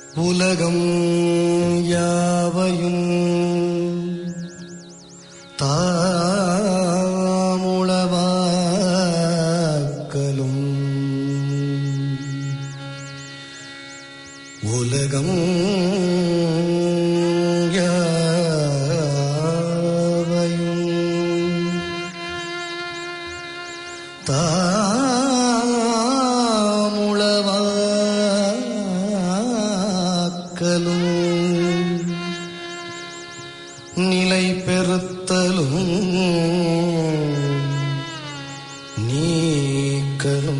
உலகம் யாவையும் தாமுளவாக்கலும் உலகம் யாவையும் தாமுளவாக்கலும் நிலை பெறுத்தலும் நீக்கலும்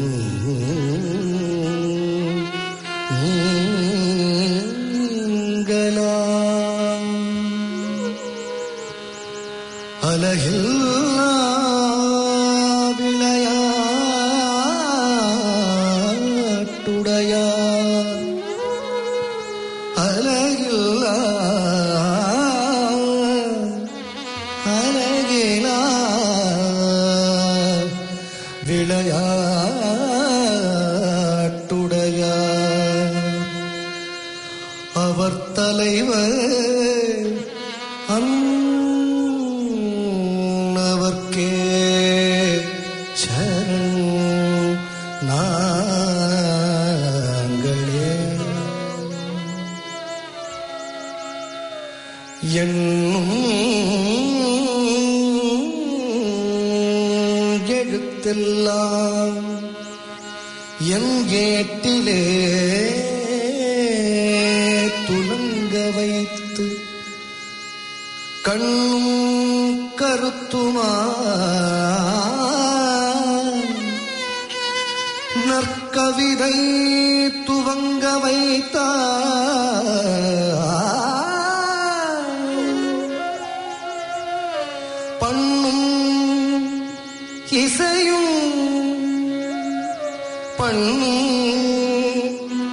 நீங்களாம் அலகில்லா விளையாட்டுடையா அலகில்லா அலகிலா விளையாட்டுடையா அவர் தலைவர் அன்னவர்க்கே சரண் நாங்களே என்னும் எழுத்தெல்லாம் என் கேட்டிலே துலங்க வைத்து கண்ணும் கருத்துமா நற்கவிதை துவங்க வைத்தார் பண்ணும் இசையும் பண்ணும்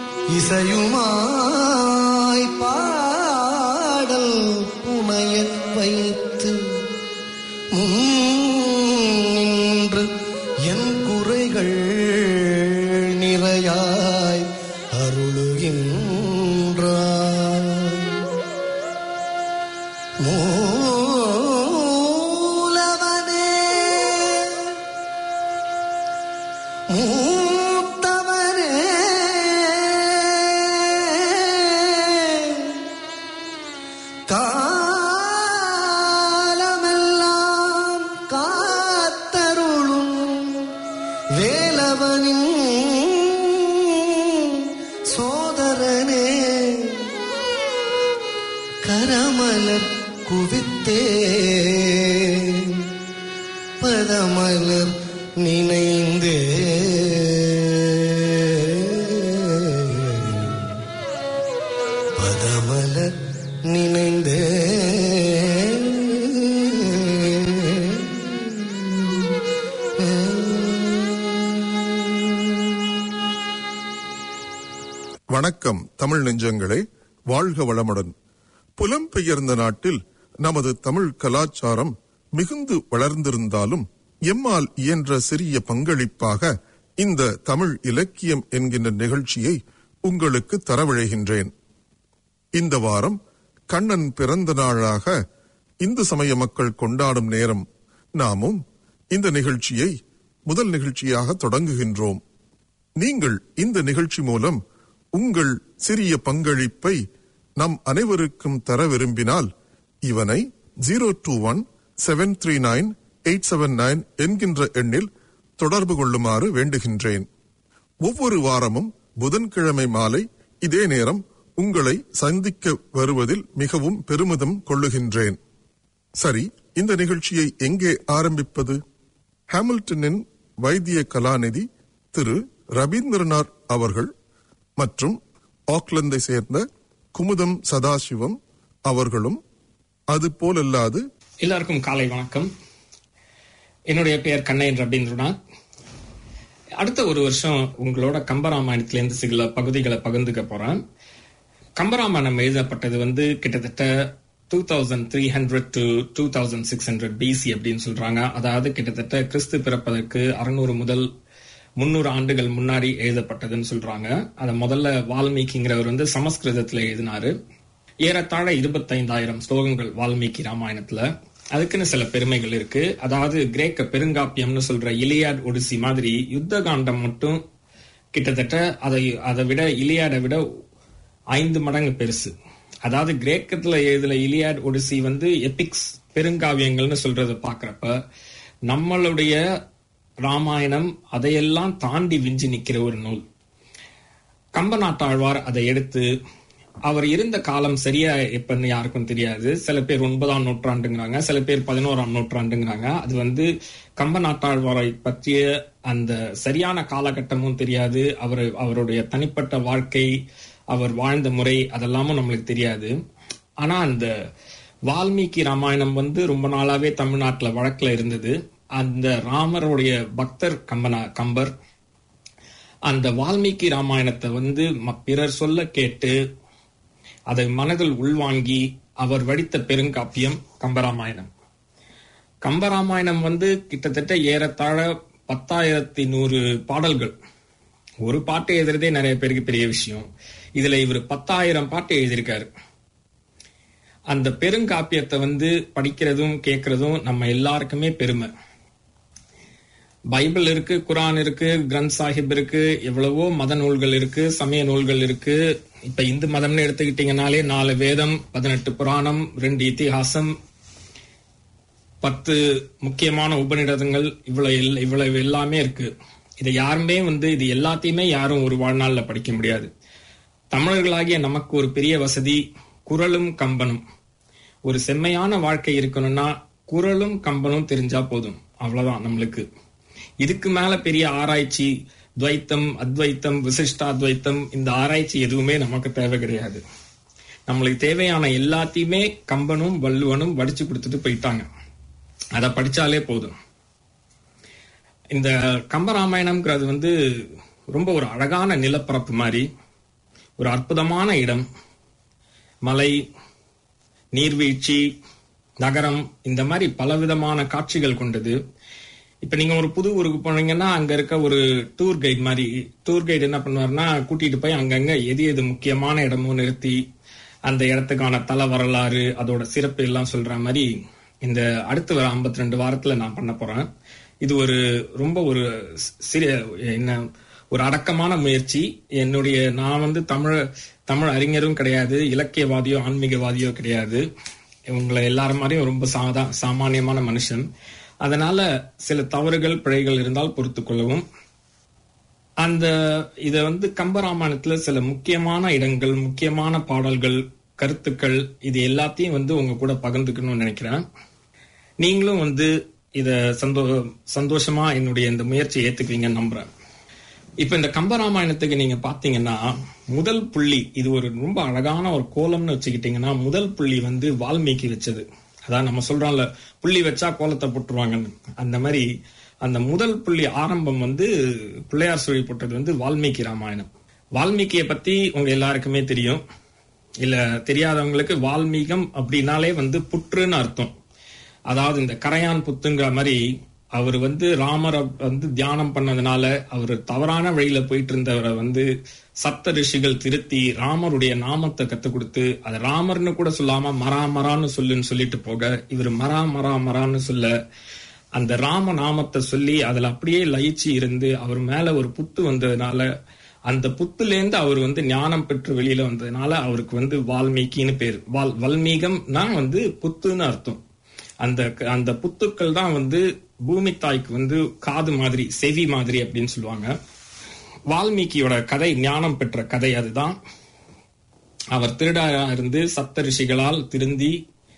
இசையுமாய் பாடல் புனைய வைத்து முன்னின்று என் குறைகள் நிறையாய் அருளுகின்றார் மூலவனே மூத்தவனே காலமெல்லாம் காத்தருளும் வேலவனின் சோதரனே கரமலர் குவித்தே பதமலர் நினைந்தே பதமலர் நினைந்தே வணக்கம் தமிழ் நெஞ்சங்களே வாழ்க வளமுடன் புலம்பெயர்ந்த நாட்டில் நமது தமிழ் கலாச்சாரம் மிகுந்து வளர்ந்திருந்தாலும் எம்மால் இயன்ற சிறிய பங்களிப்பாக இந்த தமிழ் இலக்கியம் என்கின்ற நிகழ்ச்சியை உங்களுக்கு தரவழைகின்றேன் இந்த வாரம் கண்ணன் பிறந்த நாளாக இந்து சமய மக்கள் கொண்டாடும் நேரம் நாமும் இந்த நிகழ்ச்சியை முதல் நிகழ்ச்சியாக தொடங்குகின்றோம் நீங்கள் இந்த நிகழ்ச்சி மூலம் உங்கள் சிறிய பங்களிப்பை நம் அனைவருக்கும் தர விரும்பினால் இவனை zero two one seven three nine eight seven nine என்கின்ற எண்ணில் தொடர்பு கொள்ளுமாறு வேண்டுகின்றேன் ஒவ்வொரு வாரமும் புதன்கிழமை மாலை இதே நேரம் உங்களை சந்திக்க வருவதில் மிகவும் பெருமிதம் கொள்ளுகின்றேன் சரி இந்த நிகழ்ச்சியை எங்கே ஆரம்பிப்பது ஹாமில்டனின் வைத்திய கலாநிதி திரு ரவீந்திரநாத் அவர்கள் மற்றும் ஆக்லந்தை சேர்ந்த குமுதம் சதாசிவம் அவர்களும் அது போலல்லாது எல்லாருக்கும் காலை வணக்கம் என்னுடைய பெயர் கண்ணையன் ரவீந்திரநாத் அடுத்த ஒரு வருஷம் உங்களோட கம்பராமாயணத்திலேருந்து சில பகுதிகளை பகிர்ந்துக்க போறேன் கம்பராமாயணம் எழுதப்பட்டது வந்து கிட்டத்தட்ட two thousand three hundred to two thousand six hundred BC அப்படின்னு சொல்றாங்க அதாவது கிட்டத்தட்ட கிறிஸ்து பிறப்பதற்கு அறுநூறு முதல் முன்னூறு ஆண்டுகள் முன்னாடி எழுதப்பட்டதுன்னு சொல்றாங்க அதை முதல்ல வால்மீகிங்கிறவர் வந்து சமஸ்கிருதத்துல எழுதினாரு ஏறத்தாழ இருபத்தைந்தாயிரம் ஸ்லோகங்கள் வால்மீகி ராமாயணத்துல அதுக்குன்னு சில பெருமைகள் இருக்கு அதாவது கிரேக்க பெருங்காப்பியம்னு சொல்ற இலியாட் ஒடிசி மாதிரி யுத்த காண்டம் மட்டும் கிட்டத்தட்ட அதை அதை விட இலியாடை விட ஐந்து மடங்கு பெருசு அதாவது கிரேக்கத்துல எழுதுல இலியாட் ஒடிசி வந்து எபிக்ஸ் பெருங்காவியங்கள்னு சொல்றத பாக்குறப்ப நம்மளுடைய ராமாயணம் அதையெல்லாம் தாண்டி விஞ்சி நிக்கிற ஒரு நூல் கம்பநாட்டாழ்வார் அதை எடுத்து அவர் இருந்த காலம் சரியா எப்பன்னு யாருக்கும் தெரியாது சில பேர் ஒன்பதாம் நூற்றாண்டுங்கிறாங்க சில பேர் பதினோராம் நூற்றாண்டுங்கிறாங்க அது வந்து கம்ப நாட்டாழ்வாரை பற்றிய அந்த சரியான காலகட்டமும் தெரியாது அவர் அவருடைய தனிப்பட்ட வாழ்க்கை அவர் வாழ்ந்த முறை அதெல்லாமும் நம்மளுக்கு தெரியாது ஆனா அந்த வால்மீகி ராமாயணம் வந்து ரொம்ப நாளாவே தமிழ்நாட்டுல வழக்குல இருந்தது அந்த ராமருடைய பக்தர் கம்பனா கம்பர் அந்த வால்மீகி ராமாயணத்தை வந்து ம- பிறர் சொல்ல கேட்டு அதை மனதில் உள்வாங்கி அவர் வடித்த பெருங்காப்பியம் கம்பராமாயணம் கம்பராமாயணம் வந்து கிட்டத்தட்ட ஏறத்தாழ பத்தாயிரத்தி நூறு பாடல்கள் ஒரு பாட்டு எழுதுறதே நிறைய பேருக்கு பெரிய விஷயம் இதுல இவர் பத்தாயிரம் பாட்டு எழுதியிருக்காரு அந்த பெருங்காப்பியத்தை வந்து படிக்கிறதும் கேட்கறதும் நம்ம எல்லாருக்குமே பெருமை பைபிள் இருக்கு குரான் இருக்கு கிரந்த் சாஹிப் இருக்கு எவ்வளவோ மத நூல்கள் இருக்கு சமய நூல்கள் இருக்கு இப்ப இந்து மதம்னு எடுத்துக்கிட்டீங்கனாலே நாலு வேதம் பதினெட்டு புராணம் ரெண்டு இதிகாசம் பத்து முக்கியமான உபநிடதங்கள் இவ்வளவு எல்- இவ்வளவு எல்லாமே இருக்கு இதை யாருமே வந்து இது எல்லாத்தையுமே யாரும் ஒரு வாழ்நாள்ல படிக்க முடியாது தமிழர்களாகிய நமக்கு ஒரு பெரிய வசதி குரலும் கம்பனும் ஒரு செம்மையான வாழ்க்கை இருக்கணும்னா குரலும் கம்பனும் தெரிஞ்சா போதும் அவ்வளவுதான் நம்மளுக்கு இதுக்கு மேல பெரிய ஆராய்ச்சி துவைத்தம் அத்வைத்தம் விசிஷ்டாத்வைத்தம் இந்த ஆராய்ச்சி எதுவுமே நமக்கு தேவை கிடையாது நம்மளுக்கு தேவையான எல்லாத்தையுமே கம்பனும் வள்ளுவனும் வடிச்சு கொடுத்துட்டு போயிட்டாங்க அதை படிச்சாலே போதும் இந்த கம்பராமாயணம்ங்கிறது வந்து ரொம்ப ஒரு அழகான நிலப்பரப்பு மாதிரி ஒரு அற்புதமான இடம் மலை நீர்வீழ்ச்சி நகரம் இந்த மாதிரி பலவிதமான காட்சிகள் கொண்டது இப்ப நீங்க ஒரு புது ஊருக்கு போனீங்கன்னா அங்க இருக்க ஒரு டூர் கைட் மாதிரி டூர் கைடு என்ன பண்ணுவாருன்னா கூட்டிட்டு போய் அங்கங்க எது எது முக்கியமான இடமோ நிறுத்தி அந்த இடத்துக்கான தல வரலாறு அதோட சிறப்பு எல்லாம் சொல்ற மாதிரி இந்த அடுத்து வர 52 ரெண்டு வாரத்துல நான் பண்ண போறேன் இது ஒரு ரொம்ப ஒரு சிறிய என்ன ஒரு அடக்கமான முயற்சி என்னுடைய நான் வந்து தமிழ் தமிழ் அறிஞரும் கிடையாது இலக்கியவாதியோ ஆன்மீகவாதியோ கிடையாது உங்களை எல்லாரும் மாதிரியும் ரொம்ப சாதா சாமானியமான மனுஷன் அதனால சில தவறுகள் பிழைகள் இருந்தால் பொறுத்துக் கொள்ளவும் அந்த இத வந்து கம்பராமாயணத்துல சில முக்கியமான இடங்கள் முக்கியமான பாடல்கள் கருத்துக்கள் இது எல்லாத்தையும் வந்து உங்க கூட பகிர்ந்துக்கணும்னு நினைக்கிறேன் நீங்களும் வந்து இத சந்தோ சந்தோஷமா என்னுடைய இந்த முயற்சியை ஏத்துக்குவீங்கன்னு நம்புறேன் இப்ப இந்த கம்பராமாயணத்துக்கு நீங்க பாத்தீங்கன்னா முதல் புள்ளி இது ஒரு ரொம்ப அழகான ஒரு கோலம்னு வச்சுக்கிட்டீங்கன்னா முதல் புள்ளி வந்து வால்மீகி வச்சது அதான் நம்ம சொல்றோம்ல புள்ளி வச்சா கோலத்தை போட்டுருவாங்கன்னு அந்த மாதிரி அந்த முதல் புள்ளி ஆரம்பம் வந்து பிள்ளையார் சுழி போட்டது வந்து வால்மீகி ராமாயணம் வால்மீகியை பத்தி உங்க எல்லாருக்குமே தெரியும் இல்ல தெரியாதவங்களுக்கு வால்மீகம் அப்படின்னாலே வந்து புற்றுன்னு அர்த்தம் அதாவது இந்த கரையான் புத்துங்கிற மாதிரி அவர் வந்து ராமரை வந்து தியானம் பண்ணதுனால அவர் தவறான வழியில போயிட்டு இருந்தவரை வந்து சப்த ரிஷிகள் திருத்தி ராமருடைய நாமத்தை கத்து கொடுத்து அது ராமர்னு கூட சொல்லாம மரா மரான்னு சொல்லுன்னு சொல்லிட்டு போக இவர் மரா மரா மரான்னு சொல்ல அந்த ராம நாமத்தை சொல்லி அதுல அப்படியே லயிச்சு இருந்து அவர் மேல ஒரு புத்து வந்ததுனால அந்த புத்துலேருந்து அவர் வந்து ஞானம் பெற்று வெளியில வந்ததுனால அவருக்கு வந்து வால்மீகின்னு பேர் வால் வல்மீகம்னா வந்து புத்துன்னு அர்த்தம் அந்த அந்த புத்துக்கள் தான் வந்து பூமி தாய்க்கு வந்து காது மாதிரி செவி மாதிரி அப்படின்னு சொல்லுவாங்க வால்மீகியோட கதை ஞானம் பெற்ற கதை அதுதான் அவர் திருடரா இருந்து சப்த ரிஷிகளால் திருந்தி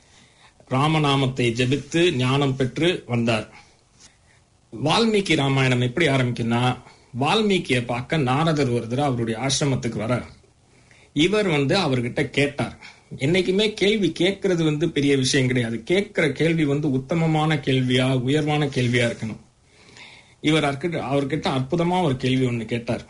ராமநாமத்தை ஜெபித்து ஞானம் பெற்று வந்தார் வால்மீகி ராமாயணம் எப்படி ஆரம்பிக்கும்னா வால்மீகியை பார்க்க நாரதர் ஒரு தடவை அவருடைய ஆசிரமத்துக்கு வர இவர் வந்து அவர்கிட்ட கேட்டார் என்னைக்குமே கேள்வி கேட்கறது வந்து பெரிய விஷயம் கிடையாது கேட்கிற கேள்வி வந்து உத்தமமான கேள்வியா உயர்வான கேள்வியா இருக்கணும் இவர் அவர்கிட்ட அவர்கிட்ட அற்புதமா ஒரு கேள்வி ஒண்ணு கேட்டார்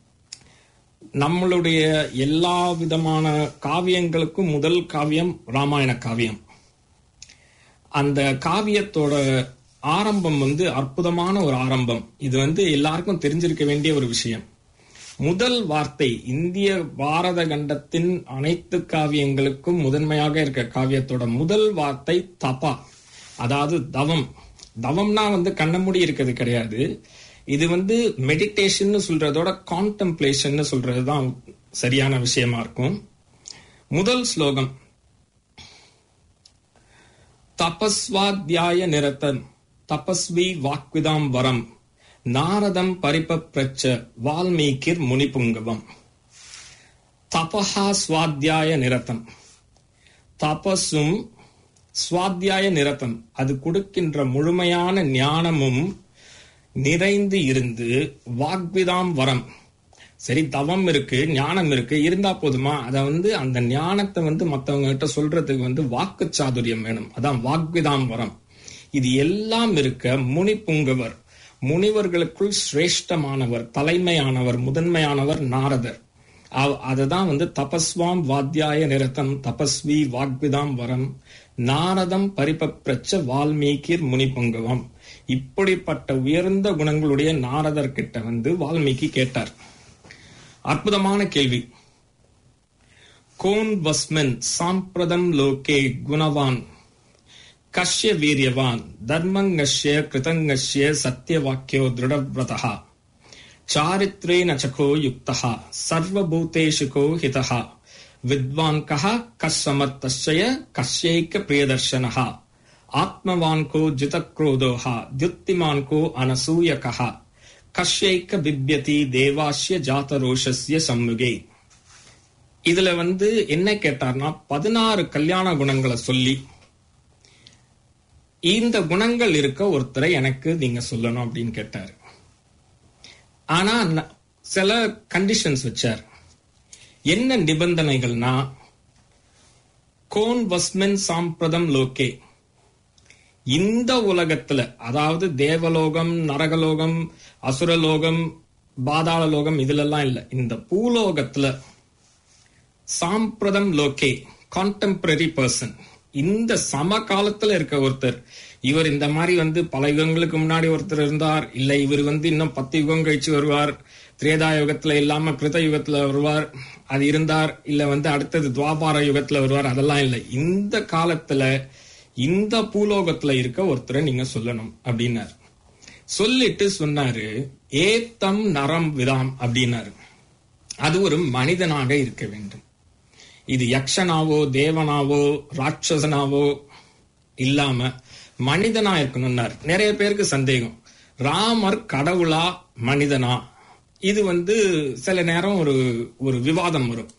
நம்மளுடைய எல்லா விதமான காவியங்களுக்கும் முதல் காவியம் ராமாயண காவியம் அந்த காவியத்தோட ஆரம்பம் வந்து அற்புதமான ஒரு ஆரம்பம் இது வந்து எல்லாருக்கும் தெரிஞ்சிருக்க வேண்டிய ஒரு விஷயம் முதல் வார்த்தை இந்திய பாரத கண்டத்தின் அனைத்து காவியங்களுக்கும் முதன்மையாக இருக்க காவியத்தோட முதல் வார்த்தை தபா அதாவது தவம் தவம்னா வந்து கண்ணமூடி இருக்கிறது கிடையாது இது வந்து மெடிடேஷன் சொல்றதோட கான்டெம்ப்ளேஷன் சொல்றது தான் சரியான விஷயமா இருக்கும் முதல் ஸ்லோகம் தபஸ்வாத்தியாய நிரத்தம் தபஸ்வி வாக்விதாம் வரம் நாரதம் பரிபப்ரச்ச வால்மீகிர் முனிபுங்கவம் தபஹா சுவாத்தியாய நிரத்தம் தபஸும் சுவாத்தியாய நிரத்தம் அது கொடுக்கின்ற முழுமையான ஞானமும் நிறைந்து இருந்து வாக்விதாம் வரம் சரி தவம் இருக்கு ஞானம் இருக்கு இருந்தா போதுமா அத வந்து அந்த ஞானத்தை வந்து மத்தவங்க கிட்ட சொல்றதுக்கு வந்து வாக்கு சாதுரியம் வேணும் அதான் வாக்விதாம் வரம் இது எல்லாம் இருக்க முனி புங்கவர் முனிவர்களுக்குள் சிரேஷ்டமானவர் தலைமையானவர் முதன்மையானவர் நாரதர் அததான் வந்து தபஸ்வாம் வாத்தியாய நிரத்தம் தபஸ்வி வாக்விதாம் வரம் நாரதம் பரிபப்ரச்ச வால்மீகிர் முனிபுங்கவம் இப்படிப்பட்ட உயர்ந்த குணங்களுடைய நாரதர் கிட்ட வந்து வால்மீகி கேட்டார் அற்புதமான கேள்வி கோன் வஸ்மன் சாம்பிரதம் லோகே குணவான் கஷ்ய வீரியவான் தர்மங்கஷ்ய கிருதங்கஷ்ய சத்தியவாக்கியோ திருடவிரதா சாரித்ரேன சகோ யுக்தா சர்வபூதேஷு கோ ஹிதா வித்வான் கஹ கஸ்ஸமர்த்தஸ்ய கஷ்யைக்க பிரியதர்ஷனஹ ஆத்மவான் கோ ஜிதக்ரோதோஹ தியுத்திமான் கோ அனசூயகஹ கஷ்யைக்க பிப்யதி தேவாஸ்ய ஜாதரோஷஸ்ய சம்முகே இதுல வந்து என்ன கேட்டார்னா பதினாறு கல்யாண குணங்களை சொல்லி இந்த குணங்கள் இருக்க ஒருத்தரை எனக்கு நீங்க சொல்லணும் அப்படின்னு கேட்டாரு ஆனா சில கண்டிஷன்ஸ் வச்சார் என்ன நிபந்தனைகள்னா கோன் வஸ்மென் சாம்பிரதம் லோகே இந்த உலகத்துல அதாவது தேவலோகம் நரகலோகம் அசுரலோகம் பாதாள லோகம் இதுல எல்லாம் இல்ல இந்த பூலோகத்துல சாம்பிரதம் லோகே கான்டெம்பரரி பர்சன் இந்த சம காலத்துல இருக்க ஒருத்தர் இவர் இந்த மாதிரி வந்து பல யுகங்களுக்கு முன்னாடி ஒருத்தர் இருந்தார் இல்ல இவர் வந்து இன்னும் பத்து யுகம் கழிச்சு வருவார் திரேதா யுகத்துல இல்லாம கிருத யுகத்துல வருவார் அது இருந்தார் இல்ல வந்து அடுத்தது துவாபார யுகத்துல வருவார் அதெல்லாம் இல்லை இந்த காலத்துல இந்த பூலோகத்துல இருக்க ஒருத்தரை நீங்க சொல்லணும் அப்படின்னாரு சொல்லிட்டு சொன்னாரு ஏத்தம் நரம் விதாம் அப்படின்னாரு அது ஒரு மனிதனாக இருக்க வேண்டும் இது யக்ஷனாவோ தேவனாவோ ராட்சசனாவோ இல்லாம மனிதனா இருக்கணும்னாரு நிறைய பேருக்கு சந்தேகம் ராமர் கடவுளா மனிதனா இது வந்து சில நேரம் ஒரு ஒரு விவாதம் வரும்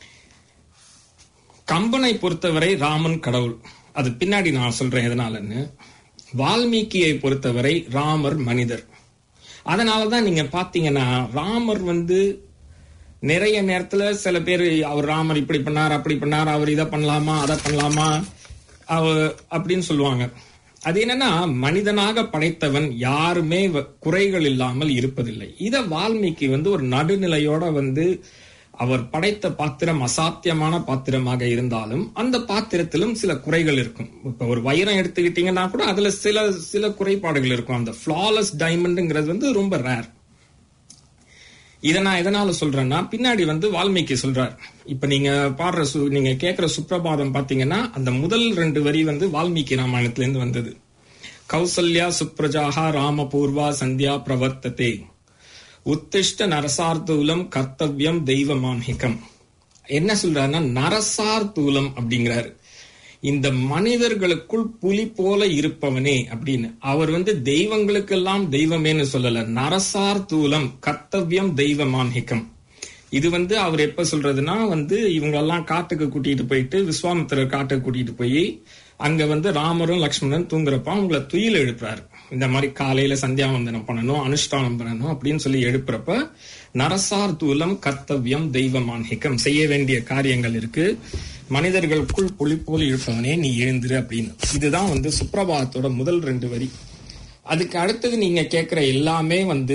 கம்பனை பொறுத்தவரை ராமன் கடவுள் அது பின்னாடி நான் சொல்றேன் எதனாலன்னு வால்மீகியை பொறுத்தவரை ராமர் மனிதர் அதனாலதான் நீங்க பாத்தீங்கன்னா ராமர் வந்து நிறைய நேரத்துல சில பேர் அவர் ராமர் இப்படி பண்ணார் அப்படி பண்ணார் அவர் இதை பண்ணலாமா அதை பண்ணலாமா அவர் அப்படின்னு சொல்லுவாங்க அது என்னன்னா மனிதனாக படைத்தவன் யாருமே குறைகள் இல்லாமல் இருப்பதில்லை இத வால்மீகி வந்து ஒரு நடுநிலையோட வந்து அவர் படைத்த பாத்திரம் அசாத்தியமான பாத்திரமாக இருந்தாலும் அந்த பாத்திரத்திலும் சில குறைகள் இருக்கும் இப்ப ஒரு வைரம் எடுத்துக்கிட்டீங்கன்னா கூட அதுல சில சில குறைபாடுகள் இருக்கும் அந்த ஃபிளாலஸ் டைமண்ட்ங்கிறது வந்து ரொம்ப ரேர் இதை நான் எதனால சொல்றேன்னா பின்னாடி வந்து வால்மீகி சொல்றார் இப்ப நீங்க பாடுற சு நீங்க கேட்கிற சுப்பிரபாதம் பாத்தீங்கன்னா அந்த முதல் ரெண்டு வரி வந்து வால்மீகி ராமாயணத்துல இருந்து வந்தது கௌசல்யா சுப்ரஜாகா ராமபூர்வா சந்தியா பிரவர்த்ததே உத்திஷ்ட நரசார்தூலம் கர்த்தவியம் தெய்வமான்ஹிகம் என்ன சொல்றாருன்னா நரசார்தூலம் அப்படிங்கிறாரு இந்த மனிதர்களுக்குள் புலி போல இருப்பவனே அப்படின்னு அவர் வந்து தெய்வங்களுக்கெல்லாம் தெய்வமேன்னு சொல்லல நரசார் தூலம் கர்த்தவியம் தெய்வமான்ஹிகம் இது வந்து அவர் எப்ப சொல்றதுன்னா வந்து இவங்க எல்லாம் காட்டுக்கு கூட்டிட்டு போயிட்டு விஸ்வாமித்திரர் காட்டுக்கு கூட்டிட்டு போய் அங்க வந்து ராமரும் லக்ஷ்மணன் தூங்குறப்ப அவங்கள துயில் எழுப்புறாரு இந்த மாதிரி காலையில சந்தியாவந்தனம் பண்ணணும் அனுஷ்டானம் பண்ணணும் அப்படின்னு சொல்லி எழுப்புறப்ப நரசார் தூலம் கர்த்தவியம் தெய்வமான்ஹிகம் செய்ய வேண்டிய காரியங்கள் இருக்கு மனிதர்களுக்குள் புலி போல் இருப்பவனே நீ எழுந்துரு அப்படின்னு இதுதான் வந்து சுப்பிரபாதத்தோட முதல் ரெண்டு வரி அதுக்கு அடுத்தது நீங்க கேட்கிற எல்லாமே வந்து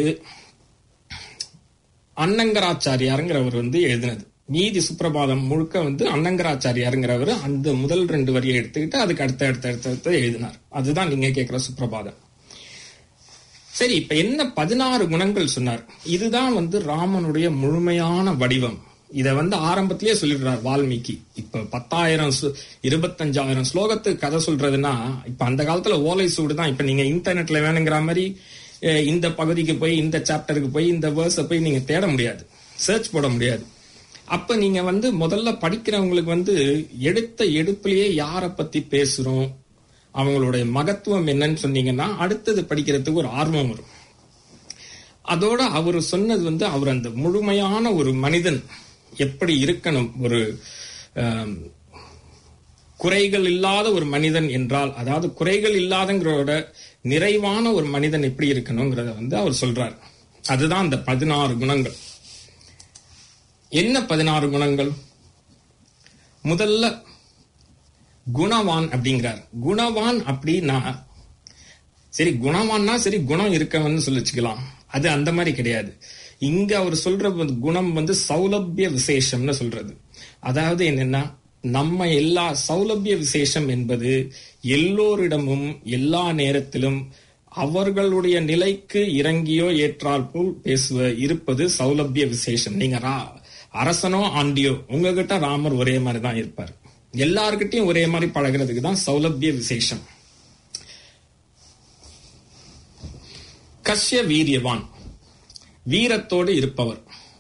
அன்னங்கராச்சாரியாருங்கிறவர் வந்து எழுதினது மீதி சுப்பிரபாதம் முழுக்க வந்து அன்னங்கராச்சாரியாருங்கிறவர் அந்த முதல் ரெண்டு வரியை எடுத்துக்கிட்டு அதுக்கு அடுத்த அடுத்த அடுத்த அடுத்த எழுதினார் அதுதான் நீங்க கேட்கிற சுப்பிரபாதம் சரி இப்ப என்ன பதினாறு குணங்கள் சொன்னார் இதுதான் வந்து ராமனுடைய முழுமையான வடிவம் இத வந்து ஆரம்பத்திலேயே சொல்லிடுறார் வால்மீகி இப்ப பத்தாயிரம் சு- இருபத்தஞ்சாயிரம் ஸ்லோகத்துக்கு கதை சொல்றதுன்னா இப்ப அந்த காலத்துல ஓலை சூடு தான் இப்ப நீங்க இன்டர்நெட்ல வேணுங்கிற மாதிரி அஹ், இந்த பகுதிக்கு போய் இந்த சாப்டருக்கு போய் இந்த வேர்ஸை போய் நீங்க தேட முடியாது சர்ச் போட முடியாது அப்ப நீங்க வந்து முதல்ல படிக்கிறவங்களுக்கு வந்து எடுத்த எடுப்பிலேயே யாரை பத்தி பேசுறோம் அவங்களுடைய மகத்துவம் என்னன்னு சொன்னீங்கன்னா அடுத்தது படிக்கிறதுக்கு ஒரு ஆர்வம் வரும் அதோட அவர் சொன்னது வந்து அவர் அந்த முழுமையான ஒரு மனிதன் எப்படி இருக்கணும் ஒரு ஆம், குறைகள் இல்லாத ஒரு மனிதன் என்றால் அதாவது குறைகள் இல்லாதங்கிறோட நிறைவான ஒரு மனிதன் எப்படி இருக்கணுங்கிறத வந்து அவர் சொல்றார் அதுதான் அந்த பதினாறு குணங்கள் என்ன பதினாறு குணங்கள் முதல்ல குணவான் அப்படிங்கிறார் குணவான் அப்படின்னா சரி குணவான்னா சரி குணம் இருக்கவன்னு சொல்லி வச்சுக்கலாம் அது அந்த மாதிரி கிடையாது இங்க அவர் சொல்ற வந்து குணம் வந்து சௌலபிய விசேஷம்னு சொல்றது அதாவது என்னன்னா நம்ம எல்லா சௌலபிய விசேஷம் என்பது எல்லோரிடமும் எல்லா நேரத்திலும் அவர்களுடைய நிலைக்கு இறங்கியோ ஏற்றால் போல் பேசுவ இருப்பது சௌலபிய விசேஷம் நீங்க ரா- அரசனோ ஆண்டியோ உங்ககிட்ட ராமர் ஒரே மாதிரி தான் இருப்பார் எல்லார்கிட்டயும் ஒரே மாதிரி பழகுறதுக்கு தான் சௌலபிய விசேஷம் கஷ்ய வீரியவான் வீரத்தோடு இருப்பவர்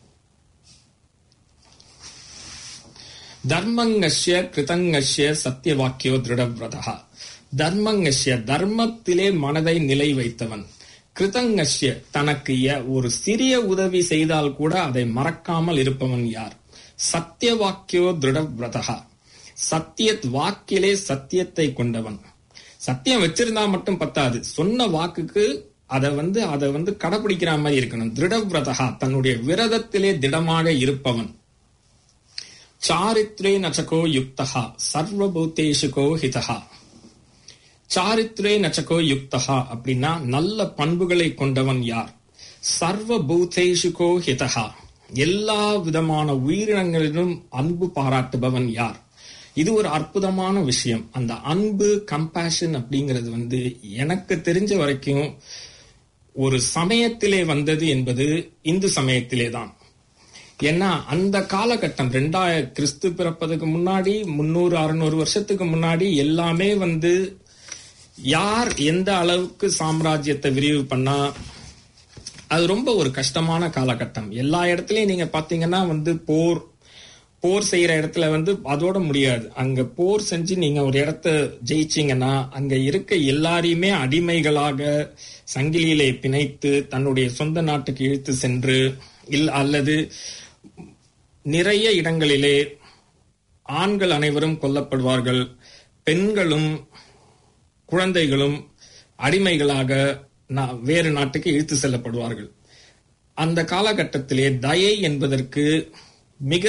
தர்மங்கஷ்ய கிருதங்கஷ்ய சத்தியவாக்கியோ திருடவிரதா தர்மங்கஷ்ய தர்மத்திலே மனதை நிலை வைத்தவன் கிருதங்கஷ்ய தனக்கு ய- ஒரு சிறிய உதவி செய்தால் கூட அதை மறக்காமல் இருப்பவன் யார் சத்தியவாக்கியோ திருடவிரதா சத்திய வாக்கிலே சத்தியத்தை கொண்டவன் சத்தியம் வச்சிருந்தா மட்டும் பத்தாது சொன்ன வாக்குக்கு அதை வந்து அதை வந்து கடைபிடிக்கிற மாதிரி இருக்கணும் திருடவிரதா தன்னுடைய விரதத்திலே திடமாக இருப்பவன் சாரித்ரே நச்சகோ யுக்தா சர்வபூதேஷுகோ ஹிதஹா சாரித்ரே நச்சகோ யுக்தா அப்படின்னா நல்ல பண்புகளை கொண்டவன் யார் சர்வபூதேஷுகோ ஹிதஹா எல்லா விதமான உயிரினங்களிலும் அன்பு பாராட்டுபவன் யார் இது ஒரு அற்புதமான விஷயம் அந்த அன்பு கம்பேஷன் அப்படிங்கிறது வந்து எனக்கு தெரிஞ்ச வரைக்கும் ஒரு சமயத்திலே வந்தது என்பது இந்து சமயத்திலே தான் ஏன்னா அந்த காலகட்டம் ரெண்டாயிர கிறிஸ்து பிறப்பதுக்கு முன்னாடி முன்னூறு அறுநூறு வருஷத்துக்கு முன்னாடி எல்லாமே வந்து யார் எந்த அளவுக்கு சாம்ராஜ்யத்தை விரிவு பண்ணா அது ரொம்ப ஒரு கஷ்டமான காலகட்டம் எல்லா இடத்துலயும் நீங்க பாத்தீங்கன்னா வந்து போர் போர் செய்யற இடத்துல வந்து அதோட முடியாது அங்க போர் செஞ்சு நீங்க ஒரு இடத்த ஜெயிச்சீங்கன்னா அங்க இருக்க எல்லாரையுமே அடிமைகளாக சங்கிலியிலே பிணைத்து தன்னுடைய சொந்த நாட்டுக்கு இழுத்து சென்று இல் அல்லது நிறைய இடங்களிலே ஆண்கள் அனைவரும் கொல்லப்படுவார்கள் பெண்களும் குழந்தைகளும் அடிமைகளாக நா- வேறு நாட்டுக்கு இழுத்து செல்லப்படுவார்கள் அந்த காலகட்டத்திலே தயை என்பதற்கு மிக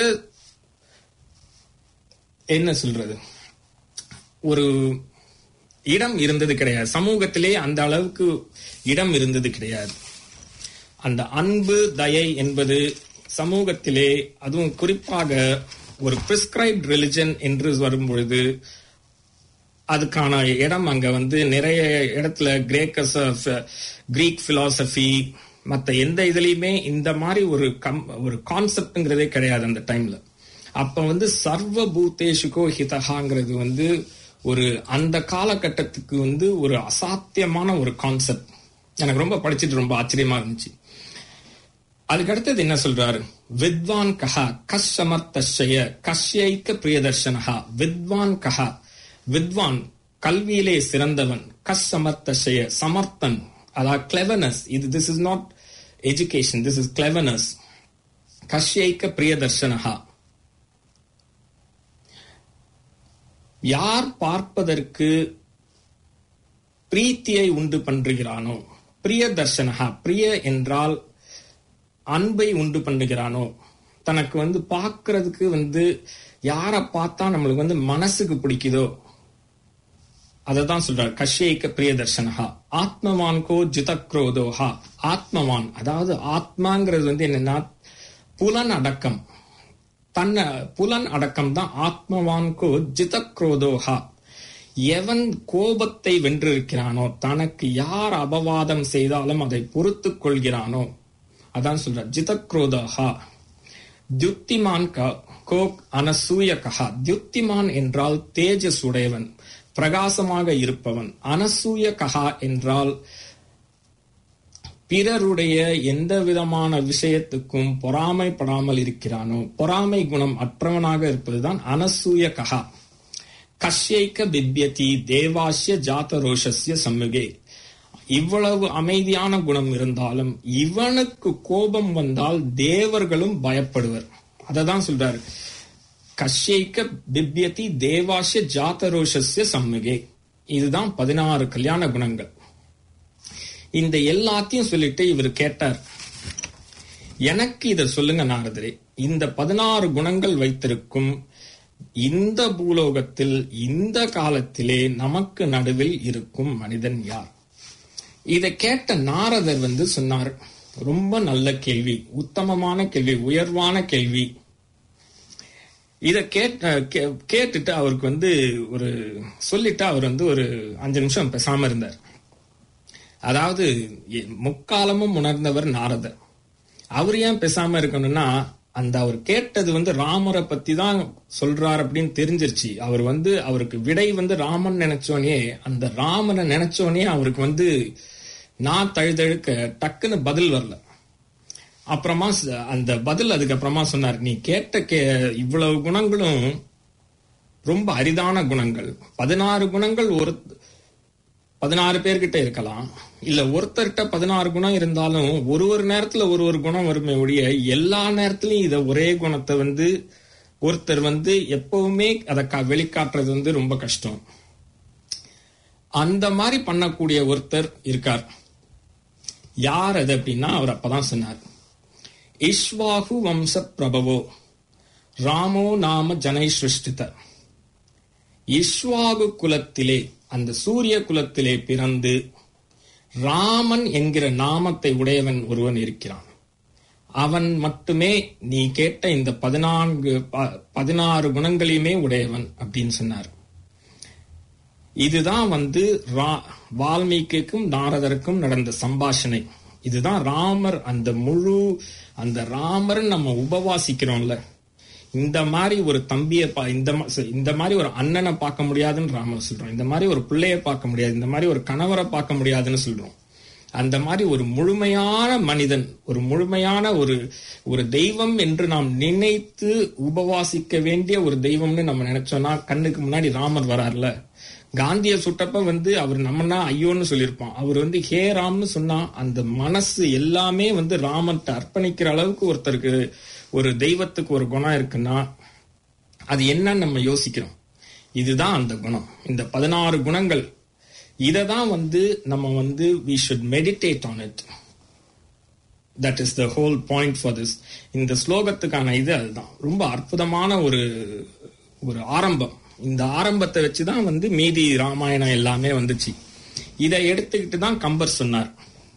என்ன சொல்றது ஒரு இடம் இருந்தது கிடையாது சமூகத்திலே அந்த அளவுக்கு இடம் இருந்தது கிடையாது அந்த அன்பு தயை என்பது சமூகத்திலே அதுவும் குறிப்பாக ஒரு பிரிஸ்கிரைப்ட் ரிலிஜன் என்று வரும்பொழுது அதுக்கான இடம் அங்க வந்து நிறைய இடத்துல கிரேக்கஸ் கிரீக் பிலாசபி மத்த எந்த இதுலயுமே இந்த மாதிரி ஒரு கம் ஒரு கான்செப்ட்ங்கிறதே கிடையாது அந்த டைம்ல அப்ப வந்து சர்வ பூதேஷுகோ ஹிதஹாங்கிறது வந்து ஒரு அந்த காலகட்டத்துக்கு வந்து ஒரு அசாத்தியமான ஒரு கான்செப்ட் எனக்கு ரொம்ப படிச்சுட்டு ரொம்ப ஆச்சரியமா இருந்துச்சு அதுக்கு அடுத்தது என்ன சொல்றாரு வித்வான் கஹா கஷ் சமர்த்தய கஷ்யைக்க பிரியதர்ஷனஹா வித்வான் கஹா வித்வான் கல்வியிலே சிறந்தவன் கஷ் சமர்த்தய சமர்த்தன் அதாவது கிளெவனஸ் இது this is not education this is cleverness கஷ்யைக்க பிரியதர்ஷனஹா யார் பார்ப்பதற்கு பிரீத்தியை உண்டு பண்றுகிறானோ பிரிய தர்ஷனஹா பிரிய என்றால் அன்பை உண்டு பண்ணுகிறானோ தனக்கு வந்து பார்க்கிறதுக்கு வந்து யாரை பார்த்தா நம்மளுக்கு வந்து மனசுக்கு பிடிக்குதோ அததான் சொல்றார் கஷ்யைக்க பிரியதர்ஷனஹா ஆத்மவான் கோ ஜிதக்ரோதோஹா ஆத்மவான் அதாவது ஆத்மாங்கிறது வந்து என்னன்னா புலன் அடக்கம் தன்னை புலன் அடக்கம் தான் ஆத்மவான் கோ ஜிதக்ரோதோஹா எவன் கோபத்தை வென்றிருக்கிறானோ தனக்கு யார் அபவாதம் செய்தாலும் அதை பொறுத்துக் கொள்கிறானோ அதான் சொல்றார் ஜிதக்ரோதஹா துத்திமான் கோக் அனசூய கஹா துத்திமான் என்றால் தேஜஸ் உடையவன் பிரகாசமாக இருப்பவன் அனசூய கஹா என்றால் பிறருடைய எந்த விதமான விஷயத்துக்கும் பொறாமைப்படாமல் இருக்கிறானோ பொறாமை குணம் அற்றவனாக இருப்பதுதான் அனசூய கஹா கஷ்யைக்க பிப்யதி தேவாசிய ஜாத்தரோஷஸ்ய சம்முகே இவ்வளவு அமைதியான குணம் இருந்தாலும் இவனுக்கு கோபம் வந்தால் தேவர்களும் பயப்படுவர் அததான் சொல்றாரு கஷ்யைக்க பிப்யதி தேவாசிய ஜாத்தரோஷஸ்ய சம்முகே இதுதான் பதினாறு கல்யாண குணங்கள் இந்த எல்லாத்தையும் சொல்லிட்டு இவர் கேட்டார் எனக்கு இதை சொல்லுங்க நாரதரே இந்த பதினாறு குணங்கள் வைத்திருக்கும் இந்த பூலோகத்தில் இந்த காலத்திலே நமக்கு நடுவில் இருக்கும் மனிதன் யார் இதை கேட்ட நாரதர் வந்து சொன்னார் ரொம்ப நல்ல கேள்வி உத்தமமான கேள்வி உயர்வான கேள்வி இத கேட்ட கே- கேட்டுட்டு அவருக்கு வந்து ஒரு சொல்லிட்டு அவர் வந்து ஒரு அஞ்சு நிமிஷம் பேசாம இருந்தார் அதாவது எ- முக்காலமும் உணர்ந்தவர் நாரதர் அவர் ஏன் பேசாம இருக்கணும்னா அந்த அவர் கேட்டது வந்து ராமரை பத்தி தான் சொல்றார் அப்படின்னு தெரிஞ்சிருச்சு அவர் வந்து அவருக்கு விடை வந்து ராமன் நினைச்சோனே அந்த ராமனை நினைச்சோனே அவருக்கு வந்து நான் தழுதழுக்க டக்குன்னு பதில் வரல அப்புறமா ச- அந்த பதில் அதுக்கப்புறமா சொன்னார் நீ கேட்ட கே இவ்வளவு குணங்களும் ரொம்ப அரிதான குணங்கள் பதினாறு குணங்கள் ஒரு பதினாறு பேர்கிட்ட இருக்கலாம் இல்ல ஒருத்தர்கிட்ட பதினாறு குணம் இருந்தாலும் ஒரு ஒரு நேரத்துல ஒரு ஒரு குணம் வருமே ஒழிய எல்லா நேரத்திலயும் இத ஒரே குணத்தை வந்து ஒருத்தர் வந்து எப்பவுமே அதை கா- வெளிக்காட்டுறது வந்து ரொம்ப கஷ்டம் அந்த மாதிரி பண்ணக்கூடிய ஒருத்தர் இருக்கார் யார் அது அப்படின்னா அவர் அப்பதான் சொன்னார் இஷ்வாகு வம்ச பிரபவோ ராமோ நாம ஜனை சிருஷ்டித இஷ்வாகு குலத்திலே அந்த சூரிய குலத்திலே பிறந்து ராமன் என்கிற நாமத்தை உடையவன் ஒருவன் இருக்கிறான் அவன் மட்டுமே நீ கேட்ட இந்த பதினான்கு ப- பதினாறு குணங்களையுமே உடையவன் அப்படின்னு சொன்னார் இதுதான் வந்து ரா- வால்மீகிக்கும் நாரதருக்கும் நடந்த சம்பாஷணை இதுதான் ராமர் அந்த முழு அந்த ராமர் நம்ம உபவாசிக்கிறோம்ல இந்த மாதிரி ஒரு தம்பியை பா இந்த மா- சரி, இந்த மாதிரி ஒரு அண்ணனை பார்க்க முடியாதுன்னு ராமர் சொல்றோம் இந்த மாதிரி ஒரு பிள்ளைய பார்க்க முடியாது இந்த மாதிரி ஒரு கணவரை பார்க்க முடியாதுன்னு சொல்றோம் அந்த மாதிரி ஒரு முழுமையான மனிதன் ஒரு முழுமையான ஒரு ஒரு தெய்வம் என்று நாம் நினைத்து உபவாசிக்க வேண்டிய ஒரு தெய்வம்னு நம்ம நினைச்சோம்னா கண்ணுக்கு முன்னாடி ராமர் வரார்ல காந்திய சுட்டப்ப வந்து அவர் நம்மனா ஐயோன்னு சொல்லியிருப்போம் அவர் வந்து ஹே ராம்னு சொன்னா அந்த மனசு எல்லாமே வந்து ராமன்ட்ட அர்ப்பணிக்கிற அளவுக்கு ஒருத்தருக்கு ஒரு தெய்வத்துக்கு ஒரு குணம் இருக்குன்னா அது என்னன்னு நம்ம யோசிக்கிறோம் இதுதான் அந்த குணம் இந்த பதினாறு குணங்கள் இதை தான் வந்து நம்ம வந்து we should meditate on it that is the whole point for this இந்த ஸ்லோகத்துக்கான இது அதுதான் ரொம்ப அற்புதமான ஒரு ஒரு ஆரம்பம் இந்த ஆரம்பத்தை வச்சு தான் வந்து மீதி ராமாயணம் எல்லாமே வந்துச்சு இதை எடுத்துக்கிட்டு தான் கம்பர் சொன்னார்